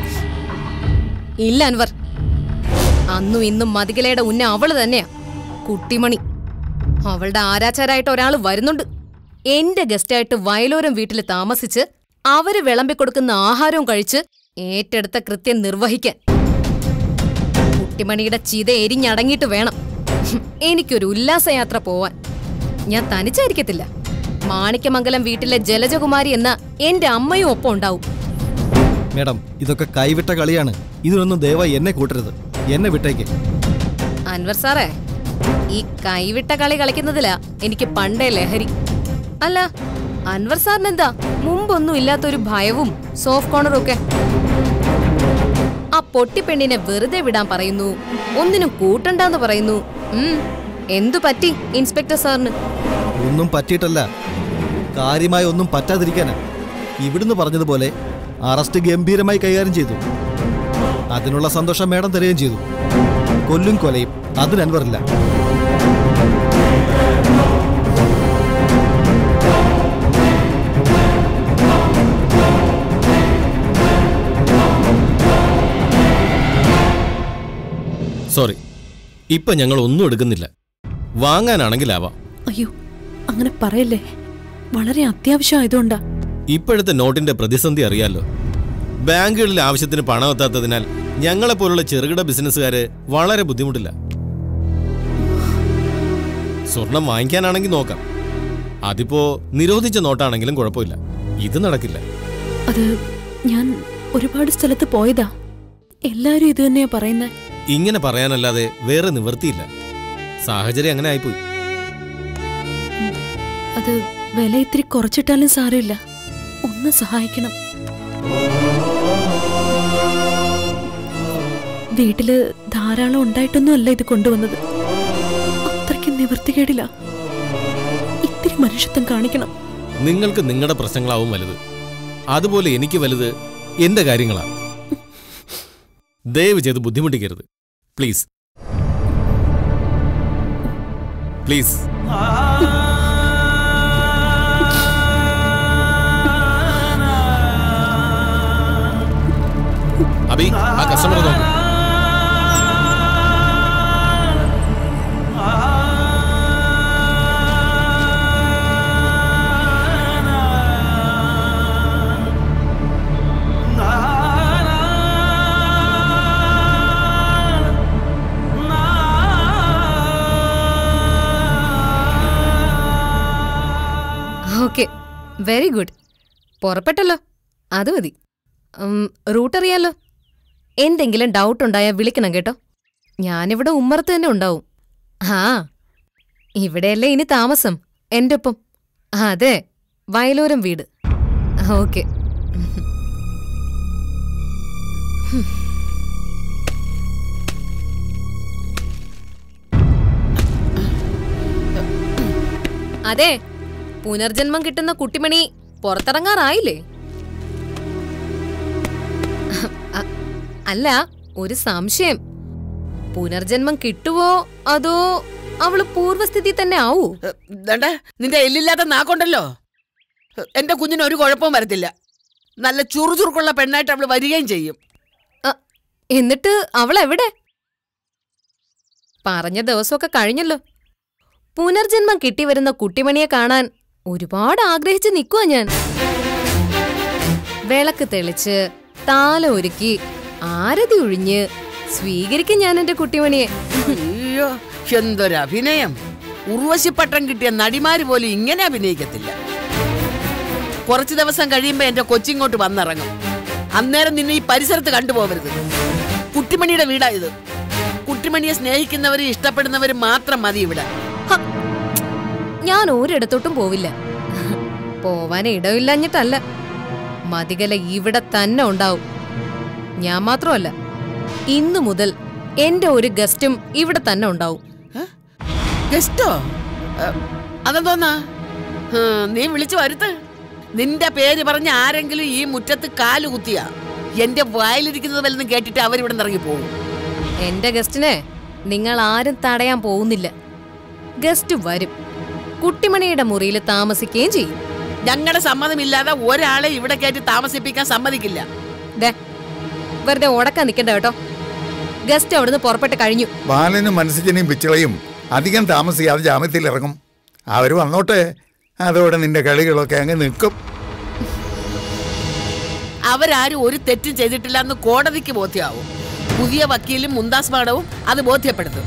A: ഇല്ല അൻവർ അന്നും ഇന്നും മതികലയുടെ ഉന്ന അവള് തന്നെയാ കുട്ടിമണി അവളുടെ ആരാച്ചാരായിട്ട് ഒരാൾ വരുന്നുണ്ട് എന്റെ ഗസ്റ്റായിട്ട് വയലോരം വീട്ടിൽ താമസിച്ച് അവര് വിളമ്പിക്കൊടുക്കുന്ന ആഹാരവും കഴിച്ച് ഏറ്റെടുത്ത കൃത്യം നിർവഹിക്കാൻ കുട്ടിമണിയുടെ ചിത എരിഞ്ഞടങ്ങിയിട്ട് വേണം എനിക്കൊരു ഉല്ലാസയാത്ര പോവാൻ ഞാൻ തനിച്ചായിരിക്കത്തില്ല മാണിക്യമംഗലം വീട്ടിലെ ജലജകുമാരി എന്ന എന്റെ അമ്മയും ഒപ്പം ഉണ്ടാവും
H: മാഡം ഇതൊക്കെ കൈവിട്ട കളിയാണ് ഇതിനൊന്നും ദയവായി എന്നെ കൂട്ടരുത് എന്നെ വിട്ടേക്ക്
A: അൻവർ സാറേ ഈ കൈവിട്ട കളി കളിക്കുന്നതിലാ എനിക്ക് പണ്ടേ ലഹരി അല്ല അൻവർ സാറിന് എന്താ മുമ്പൊന്നും ഇല്ലാത്തൊരു ഭയവും സോഫ്റ്റ് കോർണറും ഒക്കെ ആ പൊട്ടിപ്പെണ്ണിനെ വെറുതെ വിടാൻ പറയുന്നു ഒന്നിനും കൂട്ടണ്ടെന്ന് പറയുന്നു ഉം, എന്തു പറ്റി ഇൻസ്പെക്ടർ സാറിന്
H: ഒന്നും പറ്റിയിട്ടല്ല കാര്യമായി ഒന്നും പറ്റാതിരിക്കാനാ ഇവിടുന്ന് പറഞ്ഞതുപോലെ അറസ്റ്റ് ഗംഭീരമായി കൈകാര്യം ചെയ്തു അതിനുള്ള സന്തോഷം മേഡം തരികയും ചെയ്തു കൊല്ലും കൊലയും അതിന് അൻവറില്ല
I: സോറി ഇപ്പൊ ഞങ്ങൾ ഒന്നും എടുക്കുന്നില്ല വാങ്ങാനാണെങ്കിലാവാം
F: അയ്യോ അങ്ങനെ പറയല്ലേ വളരെ അത്യാവശ്യമായതുകൊണ്ടാ
I: ഇപ്പോഴത്തെ നോട്ടിന്റെ പ്രതിസന്ധി അറിയാലോ ബാങ്കുകളിൽ ആവശ്യത്തിന് പണം എത്താത്തതിനാൽ ഞങ്ങളെപ്പോലുള്ള ചെറുകിട ബിസിനസ്സുകാര് വളരെ ബുദ്ധിമുട്ടില്ല സ്വർണം വാങ്ങിക്കാനാണെങ്കിൽ നോക്കാം അതിപ്പോ നിരോധിച്ച നോട്ടാണെങ്കിലും കുഴപ്പമില്ല ഇത് നടക്കില്ല
F: അത് ഞാൻ ഒരുപാട് സ്ഥലത്ത് പോയതാ എല്ലാരും ഇത് തന്നെയാ പറയുന്നത്
I: ഇങ്ങനെ പറയാനല്ലാതെ വേറെ നിവൃത്തിയില്ല സാഹചര്യം അങ്ങനെ ആയിപ്പോയി
F: അത് വില ഇത്തിരി കുറച്ചിട്ടാലും സാരമില്ല ഒന്ന് സഹായിക്കണം വീട്ടില് ധാരാളം ഉണ്ടായിട്ടൊന്നും അല്ല ഇത് കൊണ്ടുവന്നത് അത്രയ്ക്ക് നിവൃത്തികേടില്ല ഇത്തിരി മനുഷ്യത്വം കാണിക്കണം
I: നിങ്ങൾക്ക് നിങ്ങളുടെ പ്രശ്നങ്ങളാവും വലുത് അതുപോലെ എനിക്ക് വലുത് എന്റെ കാര്യങ്ങളാ ദയവ് ചെയ്ത് ബുദ്ധിമുട്ടിക്കരുത് പ്ലീസ് പ്ലീസ് അബി ആ കസ്റ്റമർ നോക്ക്
A: ഓക്കെ വെരി ഗുഡ് പുറപ്പെട്ടല്ലോ അത് മതി ഉം, റൂട്ട് അറിയാലോ എന്തെങ്കിലും ഡൗട്ട് ഉണ്ടായാൽ വിളിക്കണം കേട്ടോ ഞാനിവിടെ ഉമ്മറത്ത് തന്നെ ഉണ്ടാവും ആ ഇവിടെയല്ലേ ഇനി താമസം എൻ്റെ ഒപ്പം അതെ വയലൂരം വീട് ഓക്കെ അതെ പുനർജന്മം കിട്ടുന്ന കുട്ടിമണി പുറത്തിറങ്ങാറായില്ലേ അ- അല്ല ഒരു സംശയം പുനർജന്മം കിട്ടുവോ അതോ അവള് പൂർവ്വസ്ഥിതി തന്നെ ആവൂ
E: ദണ്ട നിന്റെ എല്ലില്ലാത്ത നാക്കുണ്ടല്ലോ എന്റെ കുഞ്ഞിന് ഒരു കുഴപ്പവും വരത്തില്ല നല്ല ചുറുചുറുക്കുള്ള പെണ്ണായിട്ട് അവള് വരികയും ചെയ്യും
A: അ, എന്നിട്ട് അവൾ എവിടെ പറഞ്ഞ ദിവസമൊക്കെ കഴിഞ്ഞല്ലോ പുനർജന്മം കിട്ടി വരുന്ന കുട്ടിമണിയെ കാണാൻ ഒരുപാട് ആഗ്രഹിച്ച് നിൽക്കുവാ ഞാൻ വിളക്ക് തെളിച്ച് താല ഒരുക്കി ആരതി ഒഴിഞ്ഞ് സ്വീകരിക്കും ഞാൻ എന്റെ കുട്ടിമണിയെ
E: അയ്യോ എന്തൊരു അഭിനയം ഉർവശിപ്പട്ടം കിട്ടിയ നടിമാര് പോലും ഇങ്ങനെ അഭിനയിക്കത്തില്ല കുറച്ചു ദിവസം കഴിയുമ്പോ എന്റെ കൊച്ചിങ്ങോട്ട് വന്നിറങ്ങും അന്നേരം നിന്നെ ഈ പരിസരത്ത് കണ്ടുപോകരുത് കുട്ടിമണിയുടെ വീടാ ഇത് കുട്ടിമണിയെ സ്നേഹിക്കുന്നവരും ഇഷ്ടപ്പെടുന്നവരും മാത്രം മതി ഇവിടെ
A: ഹ, ഞാൻ ഒരിടത്തോട്ടും പോവില്ല പോവാൻ ഇടമില്ലഞ്ഞിട്ടല്ല മതികല ഇവിടെ തന്നെ ഉണ്ടാവും ഞാൻ മാത്രമല്ല ഇന്നു മുതൽ എന്റെ ഒരു ഗസ്റ്റും ഇവിടെ തന്നെ ഉണ്ടാവും
E: ഗസ്റ്റോ അതെന്തോന്നാ ഹും, നീ വിളിച്ചു വരുത്ത് നിന്റെ പേര് പറഞ്ഞ ആരെങ്കിലും ഈ മുറ്റത്ത് കാല് കുത്തിയ എന്റെ വായിലിരിക്കുന്നത് വല്ലതും കേട്ടിട്ട് അവരിവിടെ നിന്ന് ഇറങ്ങി പോകും
A: എന്റെ ഗസ്റ്റിനെ നിങ്ങൾ ആരും തടയാൻ പോകുന്നില്ല ഗസ്റ്റ് വരും കുട്ടിമണിയുടെ മുറിയിൽ താമസിക്കുകയും ചെയ്യും
E: ഞങ്ങളുടെ സമ്മതമില്ലാതെ ഒരാളെ ഇവിടെ കയറ്റി താമസിപ്പിക്കാൻ സമ്മതിക്കില്ല
A: ദേ വെറുതെ ഉടക്കാൻ നിൽക്കണ്ട കേട്ടോ ഗസ്റ്റ് അവിടുന്ന് പുറപ്പെട്ട് കഴിഞ്ഞു
G: ബാലനും മനസ്സിജനെയും പിച്ചളയും അധികം താമസിയാതെ ജാമ്യത്തിൽ ഇറങ്ങും അവർ വന്നോട്ടെ അതോടെ നിന്റെ കളികളൊക്കെ അങ്ങ് നിൽക്കും
E: അവരാരും ഒരു തെറ്റും ചെയ്തിട്ടില്ല എന്ന് കോടതിക്ക് ബോധ്യമാവും പുതിയ വക്കീലും മുന്താസ് മാഡവും അത് ബോധ്യപ്പെടുത്തും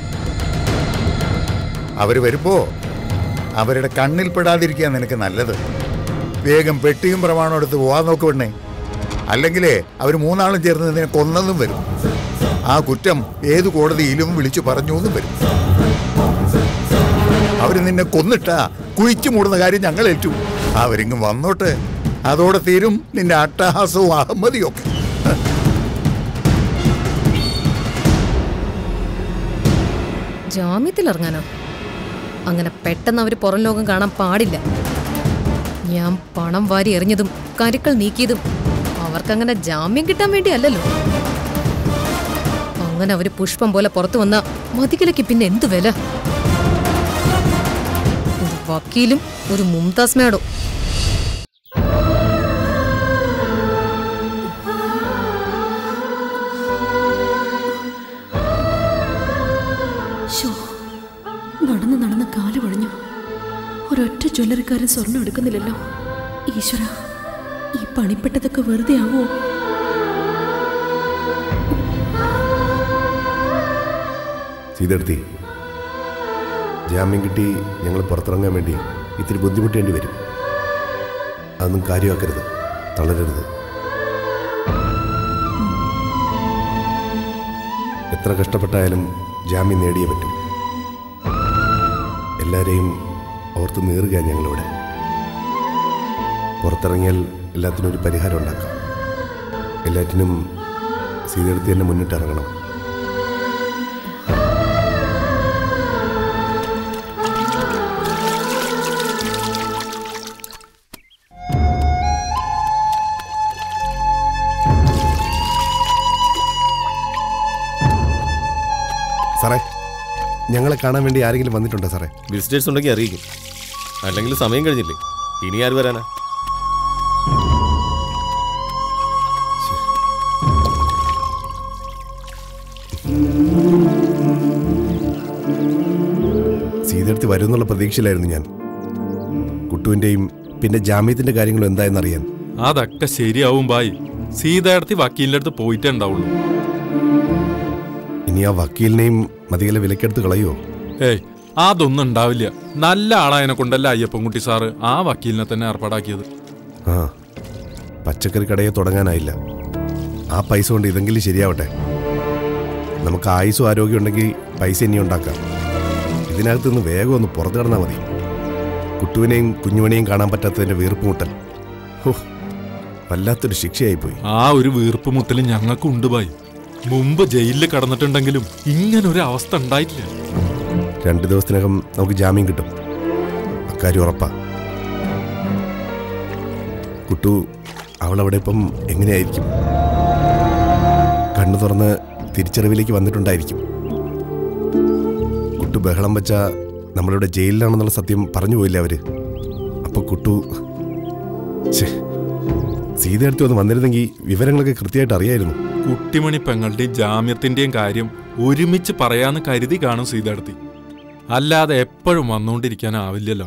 G: അവർ വരുമ്പോ അവരുടെ കണ്ണിൽ പെടാതിരിക്കുക നിനക്ക് നല്ലത് വേഗം പെട്ടിയും പ്രമാണം എടുത്ത് പോവാൻ നോക്ക് പെണ്ണേ അല്ലെങ്കിലേ അവർ മൂന്നാളും ചേർന്ന് നിന്നെ കൊന്നതും വരും ആ കുറ്റം ഏത് കോടതിയിലും വിളിച്ചു പറഞ്ഞു എന്നും വരും അവർ നിന്നെ കൊന്നിട്ടാ കുഴിച്ചു മൂടുന്ന കാര്യം ഞങ്ങൾ ഏറ്റു അവരിങ്ങും വന്നോട്ടെ അതോടെ തീരും നിന്റെ അട്ടഹാസവും അഹമ്മതിയും ഒക്കെ
A: ജാമ്യത്തിൽ ഇറങ്ങാനോ അങ്ങനെ പെട്ടെന്ന് അവര് പുറം ലോകം കാണാൻ പാടില്ല ഞാൻ പണം വാരി എറിഞ്ഞതും കരുക്കൾ നീക്കിയതും അവർക്കങ്ങനെ ജാമ്യം കിട്ടാൻ വേണ്ടിയല്ലല്ലോ അങ്ങനെ അവര് പുഷ്പം പോലെ പുറത്തു വന്ന മതികലയ്ക്ക് പിന്നെ എന്ത് വില ഒരു വക്കീലും ഒരു മുംതാസ് മേഡോ
F: ശോ, നടന്ന് നടന്ന് കാല് കുഴഞ്ഞു ഒരൊറ്റ ജ്വല്ലറിക്കാരൻ സ്വർണം എടുക്കുന്നില്ലല്ലോ ഈശ്വര ഈ പണിപ്പെട്ടതൊക്കെ വെറുതെ ആവോ
J: സീതെടുത്തി ജാമ്യം കിട്ടി ഞങ്ങൾ പുറത്തിറങ്ങാൻ വേണ്ടി ഇത്തിരി ബുദ്ധിമുട്ടേണ്ടി വരും അതൊന്നും കാര്യമാക്കരുത് തളരരുത് എത്ര കഷ്ടപ്പെട്ടായാലും ജാമ്യം നേടിയേ പറ്റും എല്ലാവരെയും ഓർത്ത് നീറുക ഞങ്ങളിവിടെ പുറത്തിറങ്ങിയാൽ എല്ലാത്തിനും ഒരു പരിഹാരം ഉണ്ടാക്കാം എല്ലാറ്റിനും സീതെടുത്ത് തന്നെ മുന്നിട്ട് ഇറങ്ങണം സാറേ ഞങ്ങളെ കാണാൻ വേണ്ടി ആരെങ്കിലും വന്നിട്ടുണ്ടോ സാറേ
I: വിസിറ്റേഴ്സ് ഉണ്ടെങ്കിൽ അറിയിക്കും അല്ലെങ്കിൽ സമയം കഴിഞ്ഞില്ലേ ഇനി ആര് വരാനാ
J: സീതെടുത്ത് വരുമെന്നുള്ള പ്രതീക്ഷയിലായിരുന്നു ഞാൻ കുട്ടുവിൻ്റെയും പിന്നെ ജാമ്യത്തിൻ്റെ കാര്യങ്ങളും എന്തായെന്ന് അറിയാൻ
K: അതൊക്കെ ശരിയാവും ബായി സീതയടത്തി വക്കീലിന്റെ അടുത്ത് പോയിട്ടേ ഉണ്ടാവുള്ളൂ
J: ഇനി ആ വക്കീലിനെയും മതികല വിലക്കെടുത്ത് കളയുമോ
K: ഏയ് അതൊന്നും ഉണ്ടാവില്ല നല്ല ആളായനെ കൊണ്ടല്ല അയ്യപ്പൻകുട്ടി സാറ് ആ വക്കീലിനെ തന്നെ ഏർപ്പാടാക്കിയത്
J: ആ പച്ചക്കറി കടയെ തുടങ്ങാനായില്ല ആ പൈസ കൊണ്ട് ഇതെങ്കിലും ശരിയാവട്ടെ നമുക്ക് ആയുസ്സും ആരോഗ്യം ഉണ്ടെങ്കിൽ പൈസ ഇനി ഉണ്ടാക്കാം ഇതിനകത്ത് നിന്ന് വേഗം ഒന്ന് പുറത്തു കിടന്നാൽ മതി കുട്ടുവിനെയും കുഞ്ഞുമണിയും കാണാൻ പറ്റാത്തതിൻ്റെ വീർപ്പുമുട്ടൽ ഹോ വല്ലാത്തൊരു ശിക്ഷയായിപ്പോയി
K: ആ ഒരു വീർപ്പ് മുട്ടലും ഞങ്ങൾക്കുണ്ട് ബായി മുമ്പ് ജയിലിൽ കടന്നിട്ടുണ്ടെങ്കിലും ഇങ്ങനൊരു അവസ്ഥ ഉണ്ടായിട്ടില്ല
J: രണ്ട് ദിവസത്തിനകം നമുക്ക് ജാമ്യം കിട്ടും അക്കാര്യം ഉറപ്പാ കുട്ടു അവളവിടെ ഇപ്പം എങ്ങനെയായിരിക്കും കണ്ണു തുറന്ന് തിരിച്ചറിവിലേക്ക് വന്നിട്ടുണ്ടായിരിക്കും കുട്ടു ബഹളം വെച്ച നമ്മളിവിടെ ജയിലിലാണെന്നുള്ള സത്യം പറഞ്ഞു പോയില്ല അവര് അപ്പൊ കുട്ടു ഛേ, സീതയടുത്ത് വന്ന് വന്നിരുന്നെങ്കിൽ വിവരങ്ങളൊക്കെ കൃത്യമായിട്ട് അറിയായിരുന്നു
K: കുട്ടിമണി പെങ്ങളുടെയും ജാമ്യത്തിന്റെയും കാര്യം ഒരുമിച്ച് പറയാന്ന് കരുതി കാണും സീതടത്തി അല്ലാതെ എപ്പോഴും വന്നുകൊണ്ടിരിക്കാനാവില്ലല്ലോ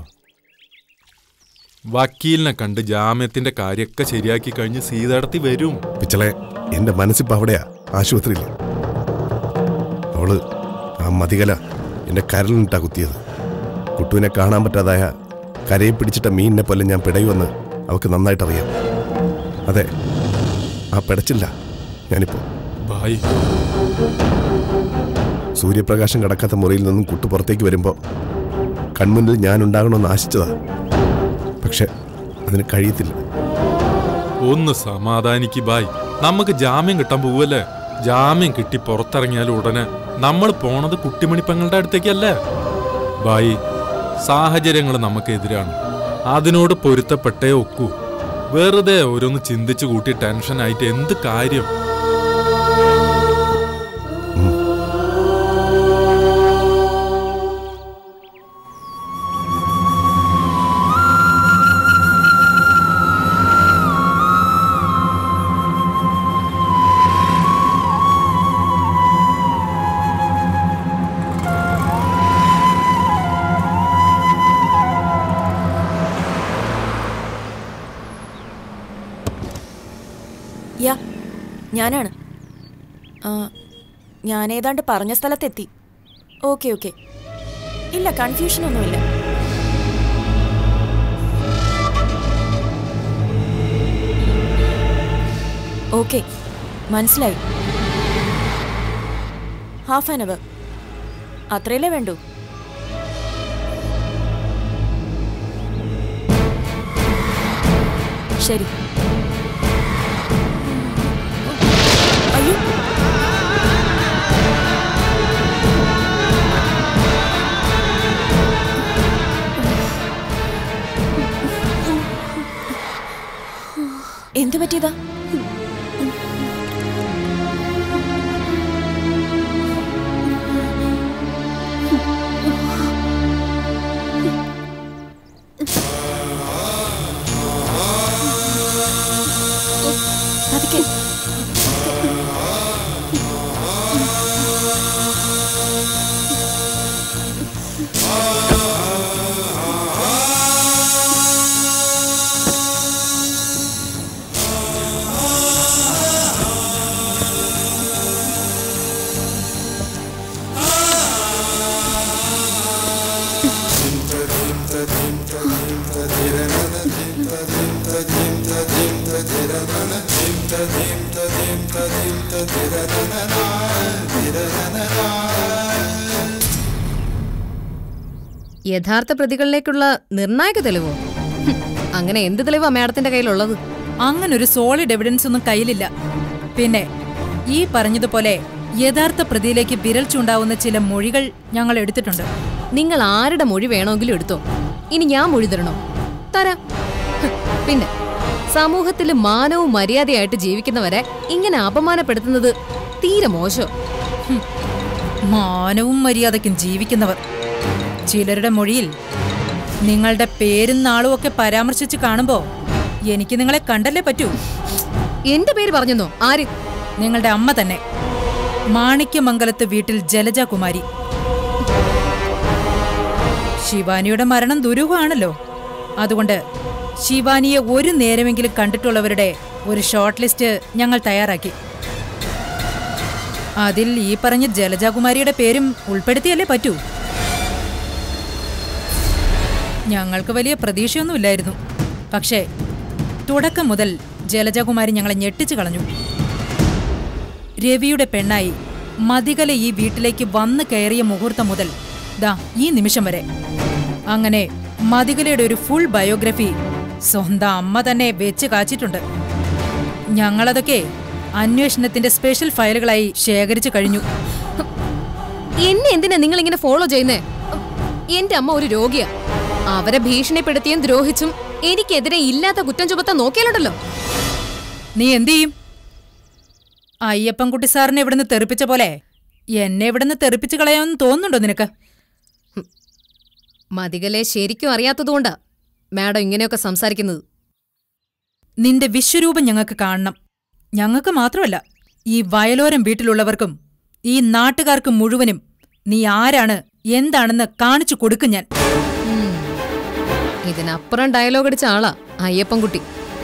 K: വക്കീലിനെ കണ്ട് ജാമ്യത്തിന്റെ കാര്യമൊക്കെ ശരിയാക്കി കഴിഞ്ഞ് സീതടത്തി വരും
J: പിച്ചളെ എന്റെ മനസ്സിപ്പോ അവിടെയാ ആശുപത്രിയിൽ അവള് ആ മതികല എന്റെ കരലിനിട്ടാ കുത്തിയത് കുട്ടുവിനെ കാണാൻ പറ്റാതായ കരയെ പിടിച്ചിട്ട മീനിനെ പോലെ ഞാൻ പിടയുമെന്ന് അവൾക്ക് നന്നായിട്ട് അറിയാം അതെ ആ പിടച്ചില്ല ഞാനിപ്പോ
K: ബായി
J: സൂര്യപ്രകാശം കടക്കാത്ത മുറിയിൽ നിന്നും കുട്ടു പുറത്തേക്ക് വരുമ്പോ കൺമുന്നിൽ ഞാൻ ഉണ്ടാകണമെന്ന് ആശിച്ചതാ പക്ഷെ അതിന് കഴിയത്തില്ല
K: ഒന്ന് സമാധാനിക്ക് ബായ് നമുക്ക് ജാമ്യം കിട്ടാൻ പോവല്ലേ ജാമ്യം കിട്ടി പുറത്തിറങ്ങിയാൽ ഉടനെ നമ്മൾ പോണത് കുട്ടിമണി പെങ്ങളുടെ അടുത്തേക്കല്ലേ ബായി സാഹചര്യങ്ങൾ നമുക്കെതിരാണ് അതിനോട് പൊരുത്തപ്പെട്ടേ ഒക്കൂ വെറുതെ ഓരോന്ന് ചിന്തിച്ചു കൂട്ടി ടെൻഷനായിട്ട് എന്ത് കാര്യം
L: യാ ഞാനാണ് ആ, ഞാൻ ഏതാണ്ട് പറഞ്ഞ സ്ഥലത്തെത്തി ഓക്കെ ഓക്കെ ഇല്ല കൺഫ്യൂഷൻ ഒന്നുമില്ല ഓക്കെ മനസ്സിലായി ഹാഫ് ആൻ അവർ അത്രയല്ലേ വേണ്ടൂ ശരി അയ്യോ എന്തു പറ്റിയതാ പതുക്കെ
A: യഥാർത്ഥ പ്രതികളിലേക്കുള്ള നിർണായക തെളിവോ ഹും, അങ്ങനെ എന്ത് തെളിവാ മാഡത്തിന്റെ കയ്യിലുള്ളത്
C: അങ്ങനൊരു സോളിഡ് എവിഡൻസ് ഒന്നും കയ്യിലില്ല പിന്നെ ഈ പറഞ്ഞതുപോലെ യഥാർത്ഥ പ്രതിയിലേക്ക് വിരൽ ചൂണ്ടാവുന്ന ചില മൊഴികൾ ഞങ്ങൾ എടുത്തിട്ടുണ്ട്
A: നിങ്ങൾ ആരുടെ മൊഴി വേണമെങ്കിലും എടുത്തോ ഇനി ഞാൻ മൊഴി തരണോ തരാം ഹ്, പിന്നെ സമൂഹത്തിൽ മാനവും മര്യാദയായിട്ട് ജീവിക്കുന്നവരെ ഇങ്ങനെ അപമാനപ്പെടുത്തുന്നത് തീരെ മോശം
C: ഹും, മാനവും മര്യാദയ്ക്കും ജീവിക്കുന്നവർ ചിലരുടെ മൊഴിയിൽ നിങ്ങളുടെ പേരും നാളും ഒക്കെ പരാമർശിച്ച് കാണുമ്പോ എനിക്ക് നിങ്ങളെ കണ്ടല്ലേ പറ്റൂ
A: എന്റെ പേര് പറഞ്ഞെന്നോ ആര്
C: നിങ്ങളുടെ അമ്മ തന്നെ മാണിക്യമംഗലത്ത് വീട്ടിൽ ജലജ കുമാരി ശിവാനിയുടെ മരണം ദുരൂഹമാണല്ലോ അതുകൊണ്ട് ശിവാനിയെ ഒരു നേരമെങ്കിലും കണ്ടിട്ടുള്ളവരുടെ ഒരു ഷോർട്ട് ലിസ്റ്റ് ഞങ്ങൾ തയ്യാറാക്കി അതിൽ ഈ പറഞ്ഞ ജലജകുമാരിയുടെ പേരും ഉൾപ്പെടുത്തിയല്ലേ പറ്റൂ ഞങ്ങൾക്ക് വലിയ പ്രതീക്ഷയൊന്നുമില്ലായിരുന്നു പക്ഷേ തുടക്കം മുതൽ ജലജകുമാരി ഞങ്ങളെ ഞെട്ടിച്ചു കളഞ്ഞു രവിയുടെ പെണ്ണായി മതികല ഈ വീട്ടിലേക്ക് വന്നു കയറിയ മുഹൂർത്തം മുതൽ ദാ ഈ നിമിഷം വരെ അങ്ങനെ മതികലയുടെ ഒരു ഫുൾ ബയോഗ്രഫി സ്വന്തം അമ്മ തന്നെ വെച്ച് കാച്ചിട്ടുണ്ട് ഞങ്ങളതൊക്കെ അന്വേഷണത്തിന്റെ സ്പെഷ്യൽ ഫയലുകളായി ശേഖരിച്ചു കഴിഞ്ഞു
A: എന്നെ എന്തിനാ നിങ്ങൾ ഇങ്ങനെ ഫോളോ ചെയ്യുന്നേ എന്റെ അമ്മ ഒരു രോഗിയാ അവരെ ഭീഷണിപ്പെടുത്തിയും ദ്രോഹിച്ചും എനിക്കെതിരെ ഇല്ലാത്ത കുറ്റം ചുമത്ത നോക്കിയാലുണ്ടല്ലോ
C: നീ എന്തു ചെയ്യും അയ്യപ്പൻകുട്ടി സാറിനെ ഇവിടുന്ന് തെറിപ്പിച്ച പോലെ എന്നെ ഇവിടുന്ന് തെറിപ്പിച്ചു കളയാമെന്ന് തോന്നുന്നുണ്ടോ നിനക്ക്
A: മതികലെ ശരിക്കും അറിയാത്തതുകൊണ്ടാ മാഡം ഇങ്ങനെയൊക്കെ സംസാരിക്കുന്നത്
C: നിന്റെ വിശ്വരൂപം ഞങ്ങൾക്ക് കാണണം ഞങ്ങൾക്ക് മാത്രമല്ല ഈ വയലോരം വീട്ടിലുള്ളവർക്കും ഈ നാട്ടുകാർക്ക് മുഴുവനും നീ ആരാണ് എന്താണെന്ന് കാണിച്ചു കൊടുക്കും ഞാൻ
A: ഇതിനപ്പുറം ഡയലോഗ് അടിച്ച ആളാ അയ്യപ്പൻകുട്ടി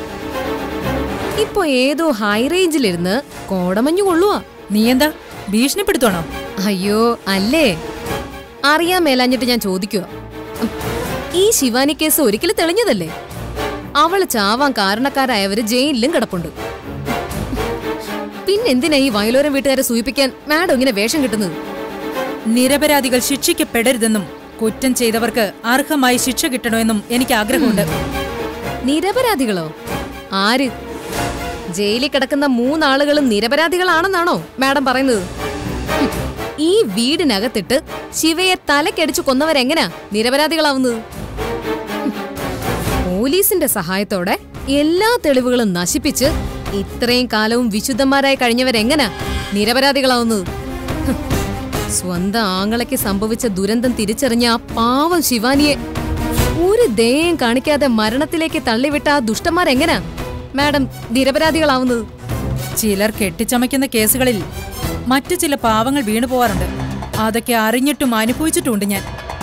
A: ഇപ്പൊ ഏതോ ഹൈ റേഞ്ചിലിരുന്ന് കോടമഞ്ഞു കൊള്ളുവാ
C: നീ എന്താ ഭീഷണിപ്പെടുത്തണോ
A: അയ്യോ അല്ലേ അറിയാൻ മേലാഞ്ഞിട്ട് ഞാൻ ചോദിക്കുക ഈ ശിവാനി കേസ് ഒരിക്കലും തെളിഞ്ഞതല്ലേ അവള് ചാവാൻ കാരണക്കാരായവര് ജയിലിലും കിടപ്പുണ്ട് പിന്നെന്തിനാ ഈ വയലോരം വീട്ടുകാരെ സൂചിപ്പിക്കാൻ മാഡം ഇങ്ങനെ വേഷം കിട്ടുന്നത്
C: നിരപരാധികൾ ശിക്ഷിക്കപ്പെടരുതെന്നും കുറ്റം ചെയ്തവർക്ക് അർഹമായി ശിക്ഷ കിട്ടണമെന്നും എനിക്ക് ആഗ്രഹമുണ്ട്
A: നിരപരാധികളോ ആര് ജയിലിൽ കിടക്കുന്ന മൂന്നാളുകളും നിരപരാധികളാണെന്നാണോ മാഡം പറയുന്നത് ഹും, ഈ വീടിനകത്തിട്ട് ശിവയെ തലക്കടിച്ചു കൊന്നവരെങ്ങനാ നിരപരാധികളാവുന്നത് ഹും. പോലീസിന്റെ സഹായത്തോടെ എല്ലാ തെളിവുകളും നശിപ്പിച്ച് ഇത്രയും കാലവും വിശുദ്ധന്മാരായി കഴിഞ്ഞവരെങ്ങനാ നിരപരാധികളാവുന്നത് ഹും. സ്വന്തം ആങ്ങളയ്ക്ക് സംഭവിച്ച ദുരന്തം തിരിച്ചറിഞ്ഞ ആ പാവം ശിവാനിയെ ഒരു ദയം കാണിക്കാതെ മരണത്തിലേക്ക് തള്ളിവിട്ട ആ ദുഷ്ടന്മാരെങ്ങനാ മാഡം നിരപരാധികളാവുന്നത്
C: ചിലർ കെട്ടിച്ചമയ്ക്കുന്ന കേസുകളിൽ മറ്റു ചില പാവങ്ങൾ വീണു പോവാറുണ്ട് അതൊക്കെ അറിഞ്ഞിട്ടും അനുഭവിച്ചിട്ടുമുണ്ട് ഞാൻ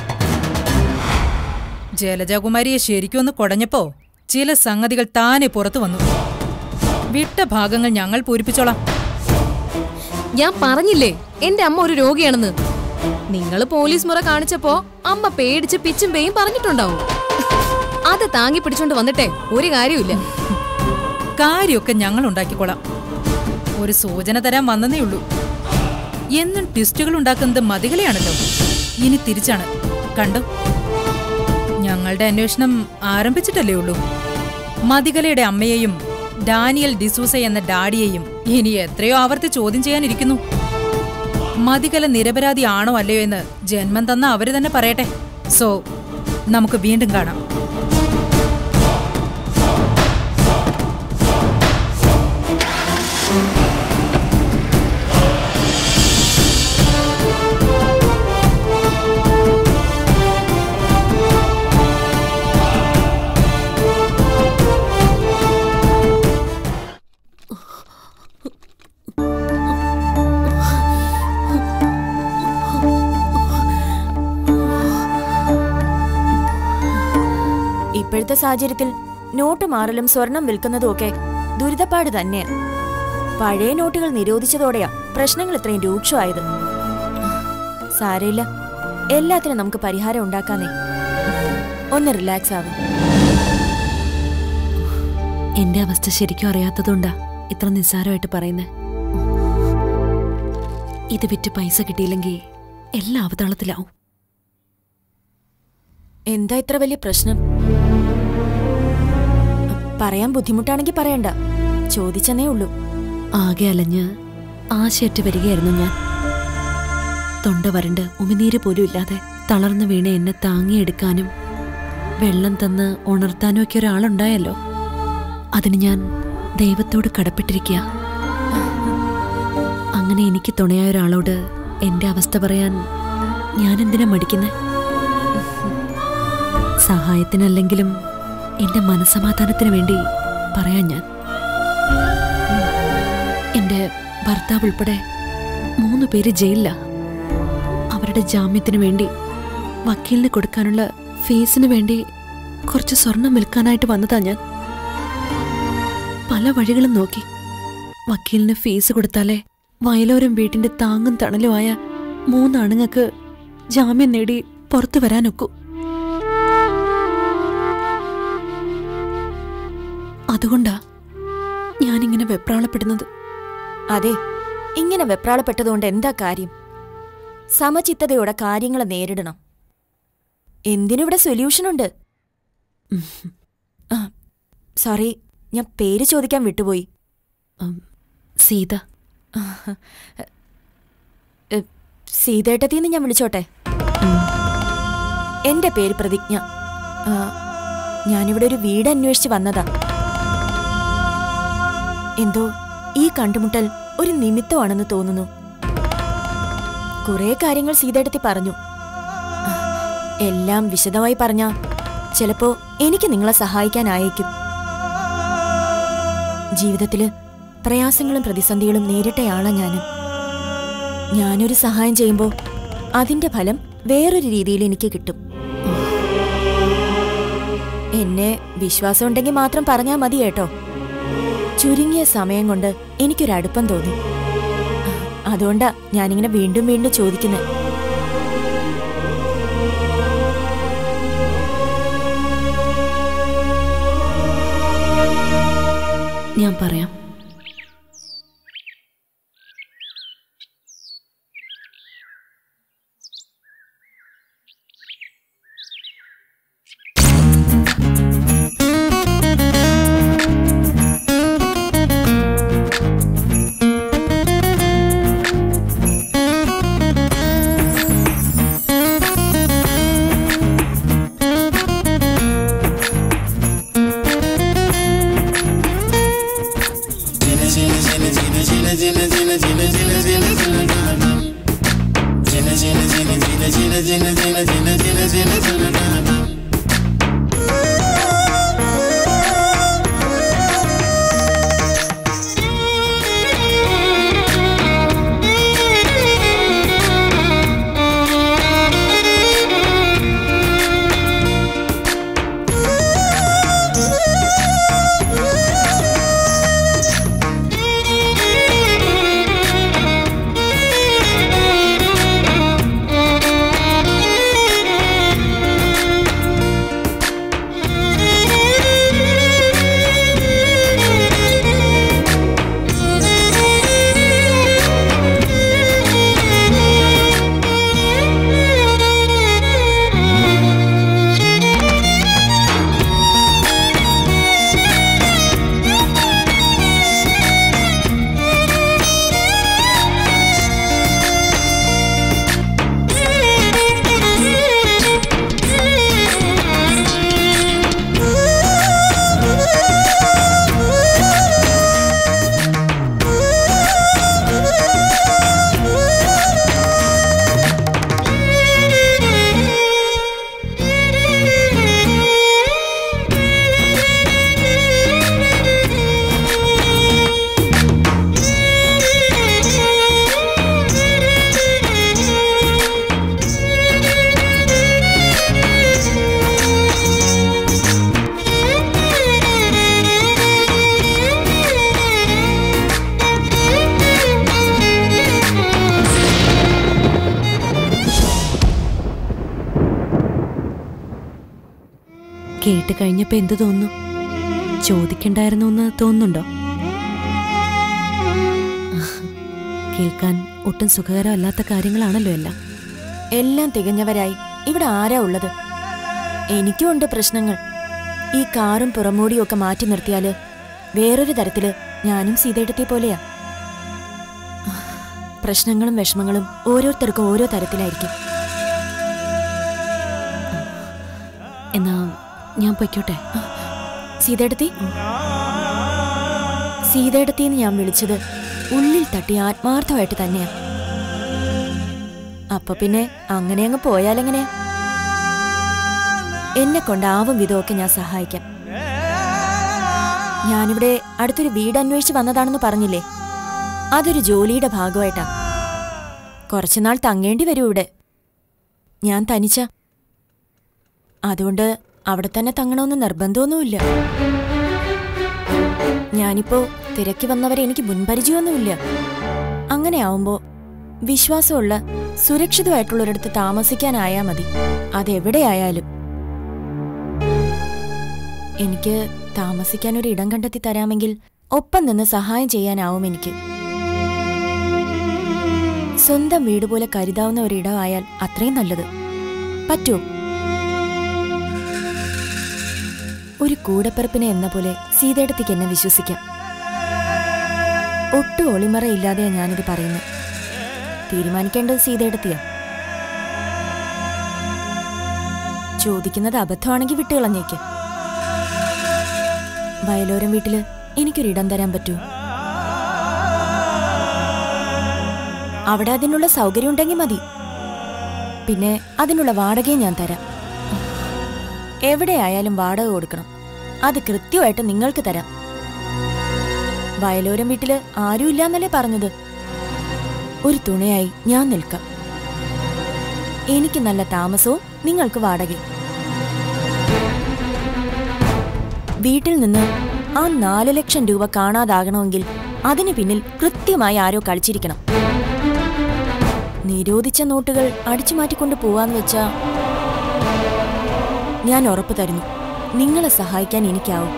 C: ജലജകുമാരിയെ ശരിക്കും ഒന്ന് കുടഞ്ഞപ്പോ ചില സംഗതികൾ താനെ പുറത്തു വന്നു വിട്ട ഭാഗങ്ങൾ ഞങ്ങൾ പൂരിപ്പിച്ചോളാം
A: ഞാൻ പറഞ്ഞില്ലേ എന്റെ അമ്മ ഒരു രോഗിയാണെന്ന് നിങ്ങൾ പോലീസ് മുറ കാണിച്ചപ്പോ അമ്മ പേടിച്ച് പിച്ചും പേയും പറഞ്ഞിട്ടുണ്ടാവും അത് താങ്ങി പിടിച്ചോണ്ട് വന്നിട്ടേ ഒരു കാര്യമില്ല
C: കാര്യമൊക്കെ ഞങ്ങൾ ഉണ്ടാക്കിക്കോളാം ഒരു സൂചന തരാൻ വന്നതേ ഉള്ളൂ എന്നും ട്വിസ്റ്റുകൾ ഉണ്ടാക്കുന്നത് മതികളെയാണല്ലോ ഇനി തിരിച്ചാണ് കണ്ടോ ഞങ്ങളുടെ അന്വേഷണം ആരംഭിച്ചിട്ടല്ലേ ഉള്ളൂ മതികലയുടെ അമ്മയെയും ഡാനിയൽ ഡിസൂസ എന്ന ഡാഡിയെയും ഇനി എത്രയോ ആവർത്തി ചോദ്യം ചെയ്യാനിരിക്കുന്നു മതികല നിരപരാധി ആണോ അല്ലയോ എന്ന് ജന്മം തന്ന അവര് തന്നെ പറയട്ടെ സോ നമുക്ക് വീണ്ടും കാണാം
L: ഇപ്പോഴത്തെ സാഹചര്യത്തിൽ നോട്ട് മാറലും സ്വർണം വിൽക്കുന്നതും ഒക്കെ ദുരിതപ്പാട് തന്നെയാ പഴയ നോട്ടുകൾ നിരോധിച്ചതോടെയാ പ്രശ്നങ്ങൾ ഇത്രയും രൂക്ഷമായത് സാരയില്ല എല്ലാത്തിനും നമുക്ക് പരിഹാരം ഉണ്ടാക്കാന്നേ ഒന്ന് റിലാക്സ് ആവും
F: എന്റെ അവസ്ഥ ശരിക്കും അറിയാത്തതുകൊണ്ടാ ഇത്ര നിസ്സാരമായിട്ട് പറയുന്നേ ഇത് വിറ്റ് പൈസ കിട്ടിയില്ലെങ്കിൽ എല്ലാ അവതാളത്തിലാവും
L: എന്താ ഇത്ര വലിയ പ്രശ്നം പറയാൻ ബുദ്ധിമുട്ടാണെങ്കിൽ പറയണ്ട ചോദിച്ചെന്നേ ഉള്ളൂ
F: ആകെ അലഞ്ഞ് ആശയറ്റ് വരികയായിരുന്നു ഞാൻ തൊണ്ട വരണ്ട് ഉമിനീര് പോലും ഇല്ലാതെ തളർന്നു വീണ് എന്നെ താങ്ങിയെടുക്കാനും വെള്ളം തന്ന് ഉണർത്താനും ഒക്കെ ഒരാളുണ്ടായല്ലോ അതിന് ഞാൻ ദൈവത്തോട് കടപ്പെട്ടിരിക്കുക അങ്ങനെ എനിക്ക് തുണയായ ഒരാളോട് എന്റെ അവസ്ഥ പറയാൻ ഞാൻ എന്തിനാ മടിക്കുന്നേ സഹായത്തിനല്ലെങ്കിലും എന്റെ മനസമാധാനത്തിന് വേണ്ടി പറയാൻ ഞാൻ എന്റെ ഭർത്താവ് ഉൾപ്പെടെ മൂന്ന് പേര് ജയിലിലാ അവരുടെ ജാമ്യത്തിന് വേണ്ടി വക്കീലിന് കൊടുക്കാനുള്ള ഫീസിന് വേണ്ടി കുറച്ച് സ്വർണം വിൽക്കാനായിട്ട് വന്നതാ ഞാൻ പല വഴികളും നോക്കി വക്കീലിന് ഫീസ് കൊടുത്താലേ വയലോരം വീട്ടിന്റെ താങ്ങും തണലുമായ മൂന്നാണുങ്ങൾക്ക് ജാമ്യം നേടി പുറത്തു വരാനൊക്കൂ അതുകൊണ്ടാ ഞാനിങ്ങനെ വെപ്രാളപ്പെടുന്നത്
L: അതെ ഇങ്ങനെ വെപ്രാളപ്പെട്ടതുകൊണ്ട് എന്താ കാര്യം സമചിത്തതയോടെ കാര്യങ്ങളെ നേരിടണം എന്തിനിവിടെ സൊല്യൂഷനുണ്ട് ആ സോറി ഞാൻ പേര് ചോദിക്കാൻ വിട്ടുപോയി
F: സീത
L: സീതേട്ടത്തിന്ന് ഞാൻ വിളിച്ചോട്ടെ എന്റെ പേര് പ്രതിജ്ഞ ആ, ഞാനിവിടെ ഒരു വീട് അന്വേഷിച്ച് വന്നതാ എന്തോ ഈ കണ്ടുമുട്ടൽ ഒരു നിമിത്തമാണെന്ന് തോന്നുന്നു കുറെ കാര്യങ്ങൾ സീതേട്ടത്തി പറഞ്ഞു എല്ലാം വിശദമായി പറഞ്ഞ ചിലപ്പോ എനിക്ക് നിങ്ങളെ സഹായിക്കാനായേക്കും ജീവിതത്തില് പ്രയാസങ്ങളും പ്രതിസന്ധികളും നേരിട്ടയാളാ ഞാനും ഞാനൊരു സഹായം ചെയ്യുമ്പോൾ അതിന്റെ ഫലം വേറൊരു രീതിയിൽ എനിക്ക് കിട്ടും എന്നെ വിശ്വാസമുണ്ടെങ്കിൽ മാത്രം പറഞ്ഞാൽ മതി കേട്ടോ ചുരുങ്ങിയ സമയം കൊണ്ട് എനിക്കൊരടുപ്പം തോന്നി അതുകൊണ്ടാ ഞാനിങ്ങനെ വീണ്ടും വീണ്ടും ചോദിക്കുന്നത്
F: ഞാൻ പറയാം കേട്ട് കഴിഞ്ഞപ്പോ എന്തു തോന്നുന്നു ചോദിക്കണ്ടായിരുന്നു എന്ന് തോന്നുന്നുണ്ടോ കേൾക്കാൻ ഒട്ടും സുഖകരമല്ലാത്ത കാര്യങ്ങളാണല്ലോ എല്ലാം
L: എല്ലാം തികഞ്ഞവരായി ഇവിടെ ആരാ ഉള്ളത് എനിക്കും ഉണ്ട് പ്രശ്നങ്ങൾ ഈ കാറും പുറമോടിയും ഒക്കെ മാറ്റി നിർത്തിയാല് വേറൊരു തരത്തില് ഞാനും സീതയെടുത്തെ പോലെയാ പ്രശ്നങ്ങളും വിഷമങ്ങളും ഓരോരുത്തർക്കും ഓരോ തരത്തിലായിരിക്കും
F: എന്നാ ഞാൻ പൊയ്ക്കോട്ടെ
L: സീതയെടുത്തി സീതയെടുത്തിന്ന് ഞാൻ വിളിച്ചത് ഉള്ളിൽ തട്ടി ആത്മാർത്ഥമായിട്ട് തന്നെയാ അപ്പൊ പിന്നെ അങ്ങനെ അങ്ങ് പോയാലെങ്ങനെയാ എന്നെ കൊണ്ടാവും വിധമൊക്കെ ഞാൻ സഹായിക്കാം ഞാനിവിടെ അടുത്തൊരു വീട് അന്വേഷിച്ച് വന്നതാണെന്ന് പറഞ്ഞില്ലേ അതൊരു ജോലിയുടെ ഭാഗമായിട്ടാ കുറച്ചുനാൾ തങ്ങേണ്ടി വരും ഇവിടെ ഞാൻ തനിച്ച അതുകൊണ്ട് അവിടെ തന്നെ തങ്ങണമെന്ന് നിർബന്ധമൊന്നുമില്ല ഞാനിപ്പോ തിരക്കി വന്നവരെ എനിക്ക് മുൻപരിചയമൊന്നുമില്ല അങ്ങനെ ആവുമ്പോ വിശ്വാസമുള്ള സുരക്ഷിതമായിട്ടുള്ളൊരിടത്ത് താമസിക്കാനായാ മതി അതെവിടെയായാലും എനിക്ക് താമസിക്കാൻ ഒരു ഇടം കണ്ടെത്തി തരാമെങ്കിൽ ഒപ്പം നിന്ന് സഹായം ചെയ്യാനാവും എനിക്ക് സ്വന്തം വീട് പോലെ കരുതാവുന്ന ഒരിടമായാൽ അത്രയും നല്ലത് പറ്റുമോ ഒരു കൂടപ്പിറപ്പിനെ എന്ന പോലെ സീതയെടുത്തേക്ക് എന്നെ വിശ്വസിക്കാം ഒട്ടും ഒളിമറയില്ലാതെയാ ഞാനിത് പറയുന്നത് തീരുമാനിക്കേണ്ടത് സീതയെടുത്തിയാ ചോദിക്കുന്നത് അബദ്ധമാണെങ്കിൽ വിട്ടുകളഞ്ഞേക്ക് വയലോരം വീട്ടില് എനിക്കൊരിടം തരാൻ പറ്റൂ അവിടെ അതിനുള്ള സൗകര്യം ഉണ്ടെങ്കിൽ മതി പിന്നെ അതിനുള്ള വാടകയും ഞാൻ തരാം എവിടെയായാലും വാടക കൊടുക്കണം അത് കൃത്യമായിട്ട് നിങ്ങൾക്ക് തരാം വയലോരം വീട്ടില് ആരുമില്ലാന്നല്ലേ പറഞ്ഞത് ഒരു തുണയായി ഞാൻ നിൽക്കാം എനിക്ക് നല്ല താമസവും നിങ്ങൾക്ക് വാടകയും വീട്ടിൽ നിന്ന് ആ നാല് ലക്ഷം രൂപ കാണാതാകണമെങ്കിൽ അതിനു പിന്നിൽ കൃത്യമായി ആരോ കളിച്ചിരിക്കണം നിരോധിച്ച നോട്ടുകൾ അടിച്ചു മാറ്റിക്കൊണ്ട് പോവാന്ന് വെച്ചാ ഞാൻ ഉറപ്പു തരുന്നു നിങ്ങളെ സഹായിക്കാൻ എനിക്കാവും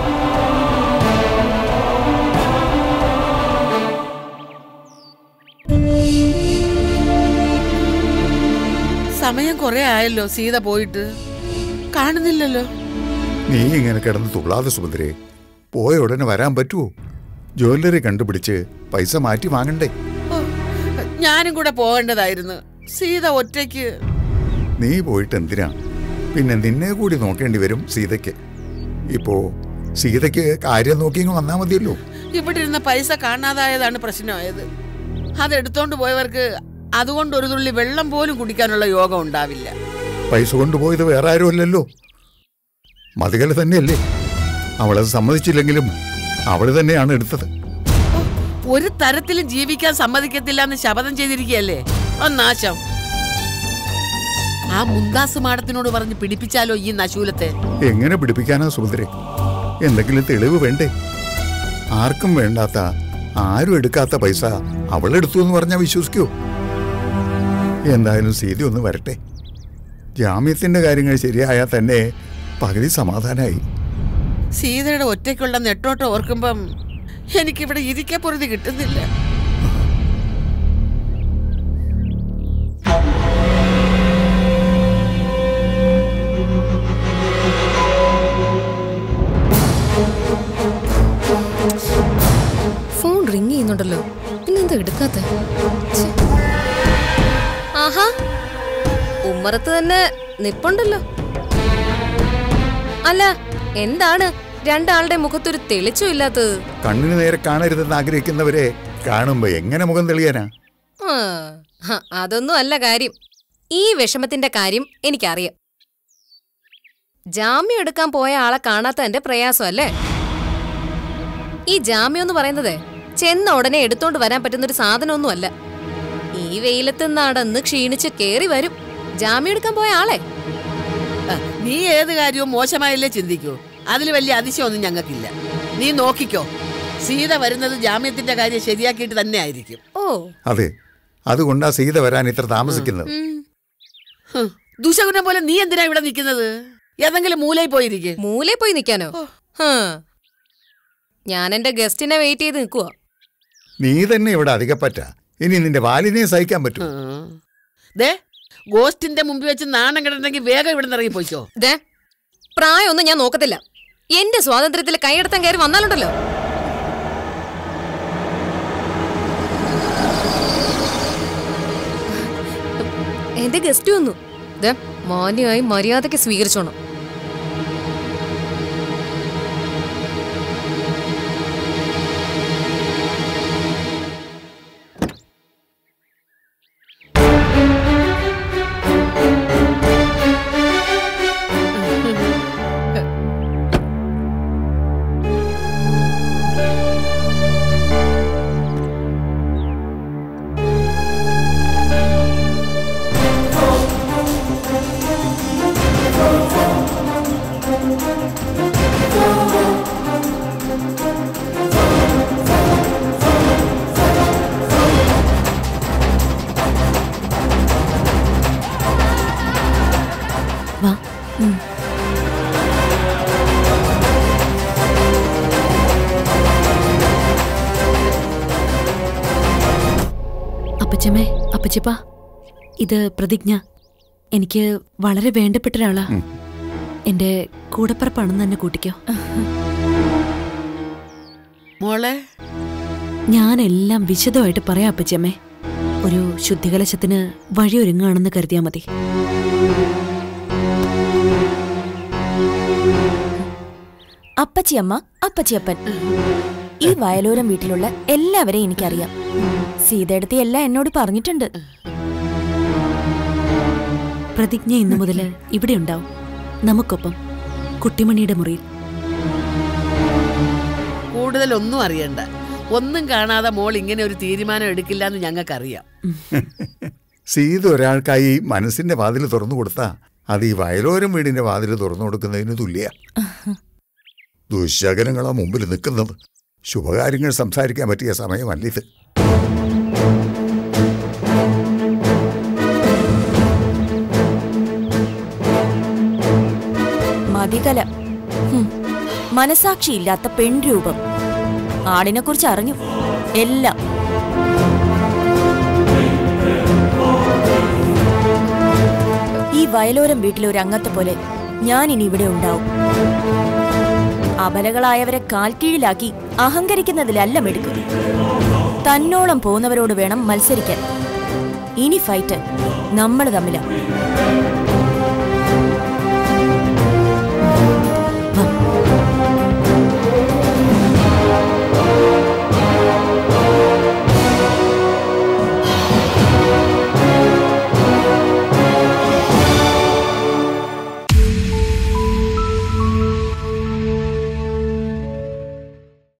E: സമയം കുറെ ആയല്ലോ സീത പോയിട്ട് കാണുന്നില്ലല്ലോ
G: നീ ഇങ്ങനെ കിടന്ന് തുള്ളാതെ സുഭദ്രേ പോയ ഉടനെ വരാൻ പറ്റുമോ ജ്വല്ലറി കണ്ടുപിടിച്ച് പൈസ മാറ്റി വാങ്ങണ്ടേ
E: ഓ, ഞാനും കൂടെ പോകേണ്ടതായിരുന്നു സീത ഒറ്റയ്ക്ക്
G: നീ പോയിട്ട് എന്തിനാ പിന്നെ നിന്നെ കൂടി നോക്കേണ്ടി വരും സീതയ്ക്ക് ഇപ്പോ സീതയ്ക്ക് കാര്യം നോക്കി ഇങ്ങ് വന്നാ മതിയല്ലോ
E: ഇവിടെ ഇരുന്ന പൈസ കാണാതായതാണ് പ്രശ്നമായത് അതെടുത്തോണ്ട് പോയവർക്ക് അതുകൊണ്ട് ഒരു തുള്ളി വെള്ളം പോലും കുടിക്കാനുള്ള യോഗം ഉണ്ടാവില്ല
G: പൈസ കൊണ്ടുപോയത് വേറെ ആരുമല്ലല്ലോ മതികല തന്നെയല്ലേ അവളത് സമ്മതിച്ചില്ലെങ്കിലും അവള് തന്നെയാണ് എടുത്തത്
E: ഒരു തരത്തിലും ജീവിക്കാൻ സമ്മതിക്കത്തില്ല എന്ന് ശപഥം ചെയ്തിരിക്കുകയല്ലേ ഒന്നാശം ആ മുന്താസ് മാഡത്തിനോട് പറഞ്ഞ് പിടിപ്പിച്ചാലോ ഈ നശൂലത്തെ
G: എങ്ങനെ പിടിപ്പിക്കാനാ സുഭദ്രെ എന്തെങ്കിലും തെളിവ് വേണ്ടേ ആർക്കും വേണ്ടാത്ത ആരും എടുക്കാത്ത പൈസ അവളെടുത്തു എന്ന് പറഞ്ഞാൽ വിശ്വസിക്കൂ എന്തായാലും സീതി ഒന്ന് വരട്ടെ ജാമ്യത്തിന്റെ കാര്യങ്ങൾ ശരിയായാൽ തന്നെ പകുതി സമാധാനായി
E: സീതയുടെ ഒറ്റയ്ക്കുള്ള നെട്ടോട്ടം ഓർക്കുമ്പം എനിക്കിവിടെ ഇരിക്കാൻ പൊറുതി കിട്ടുന്നില്ല
A: ഫോൺ റിങ് ചെയ്യുന്നുണ്ടല്ലോ പിന്നെന്താ എടുക്കാത്ത ആഹാ ഉമ്മറത്ത് തന്നെ നിപ്പുണ്ടല്ലോ അല്ല എന്താണ് രണ്ടാളുടെ മുഖത്തൊരു തെളിച്ചം ഇല്ലാത്തത്
G: കണ്ണിന് നേരെ കാണരുതെന്ന് ആഗ്രഹിക്കുന്നവരെ കാണുമ്പോ എങ്ങനെ മുഖം തെളിയാനാ
A: ആ, ഹ, അതൊന്നും അല്ല കാര്യം ഈ വിഷമത്തിന്റെ കാര്യം എനിക്കറിയാം ജാമ്യം എടുക്കാൻ പോയ ആളെ കാണാത്തതിന്റെ പ്രയാസം അല്ലേ ഈ ജാമ്യം എന്ന് പറയുന്നത് ചെന്ന ഉടനെ എടുത്തോണ്ട് വരാൻ പറ്റുന്ന ഒരു സാധനമൊന്നുമല്ല ഈ വെയിലത്ത് നടന്ന് ക്ഷീണിച്ച് കേറി വരും ജാമ്യം എടുക്കാൻ പോയ ആളെ
E: ആ, നീ ഏത് കാര്യവും മോശമായല്ലേ ചിന്തിക്കൂ അതിൽ വലിയ അതിശയമൊന്നും ഞങ്ങൾക്കില്ല നീ നോക്കിക്കോ സീത വരുന്നത് ജാമ്യത്തിന്റെ കാര്യം ശരിയാക്കിയിട്ട് തന്നെ ആയിരിക്കും
A: ഓ
G: അതെ അതുകൊണ്ടാ സീത വരാൻ ഇത്ര താമസിക്കുന്നത്
E: ഹ്, ദുശകുനം പോലെ നീ എന്തിനാ ഇവിടെ നിൽക്കുന്നത് ഏതെങ്കിലും മൂലയിൽ പോയിരിക്കെ
A: മൂലെ പോയി നിൽക്കാനോ ഹ്. ഞാൻ എന്റെ ഗസ്റ്റിനെ വെയിറ്റ് ചെയ്ത് നിൽക്കുക
G: നീ തന്നെ ഇവിടെ അധികപ്പറ്റ ഇനി നിന്റെ വാലിനെ സഹിക്കാൻ പറ്റും
E: ദേ ഗോസ്റ്റിന്റെ മുമ്പിൽ വെച്ച് നാണം കിടന്നെങ്കിൽ വേഗം ഇവിടെ നിന്ന് ഇറങ്ങി പോയിക്കോ
A: ദേ പ്രായമൊന്നും ഞാൻ നോക്കത്തില്ല എന്റെ സ്വാതന്ത്ര്യത്തിൽ കൈയെടുത്താൻ കയറി വന്നാലുണ്ടല്ലോ എന്റെ ഗസ്റ്റ് വന്നു ദേ മാന്യമായി മര്യാദയ്ക്ക് സ്വീകരിച്ചോണം
F: വാ ഉം. അപ്പച്ചമ്മേ അപ്പച്ചപ്പ ഇത് പ്രതിജ്ഞ എനിക്ക് വളരെ വേണ്ടപ്പെട്ട ഒരാളാ എന്റെ കൂടപ്പറപ്പാണെന്ന് തന്നെ കൂട്ടിക്കോ
E: മോളെ
F: ഞാനെല്ലാം വിശദമായിട്ട് പറയാം അപ്പച്ചമ്മേ ഒരു ശുദ്ധികലശത്തിന് വഴിയൊരുങ്ങാണെന്ന് കരുതിയാ മതി
L: അപ്പച്ചിയമ്മ അപ്പച്ചിയപ്പൻ ഈ വയലോരം വീട്ടിലുള്ള എല്ലാവരെയും എനിക്കറിയാം സീതയെടുത്തി എല്ലാം എന്നോട് പറഞ്ഞിട്ടുണ്ട്
F: പ്രതിജ്ഞ ഇന്നു മുതൽ ഇവിടെ ഉണ്ടാവും നമുക്കൊപ്പം കുട്ടിമണിയുടെ മുറിയിൽ
E: കൂടുതലൊന്നും അറിയണ്ട ഒന്നും കാണാതെ മോൾ ഇങ്ങനെ ഒരു തീരുമാനം എടുക്കില്ല എന്ന് ഞങ്ങൾക്കറിയാം
G: സീത ഒരാൾക്കായി മനസ്സിന്റെ വാതിൽ തുറന്നു കൊടുത്താ അത് ഈ വയലോരം വീടിന്റെ വാതിൽ തുറന്നു കൊടുക്കുന്നതിന് തുല്യ ദുശകനങ്ങളാ മുമ്പിൽ നിൽക്കുന്നത് ശുഭകാര്യങ്ങൾ സംസാരിക്കാൻ പറ്റിയ സമയമല്ല ഇത്
L: മതികല ഹും. മനസാക്ഷിയില്ലാത്ത പെൺരൂപം ആടിനെക്കുറിച്ച് അറിഞ്ഞു എല്ലാം ഈ വയലോരം വീട്ടിലെ ഒരു അംഗത്തെ പോലെ ഞാൻ ഇനി ഇവിടെ ഉണ്ടാവും അബലകളായവരെ കാൽക്കീഴിലാക്കി അഹങ്കരിക്കുന്നതിലല്ല മെടുക്കും തന്നോളം പോകുന്നവരോട് വേണം മത്സരിക്കാൻ ഇനി ഫൈറ്റ് നമ്മൾ തമ്മിലാണ്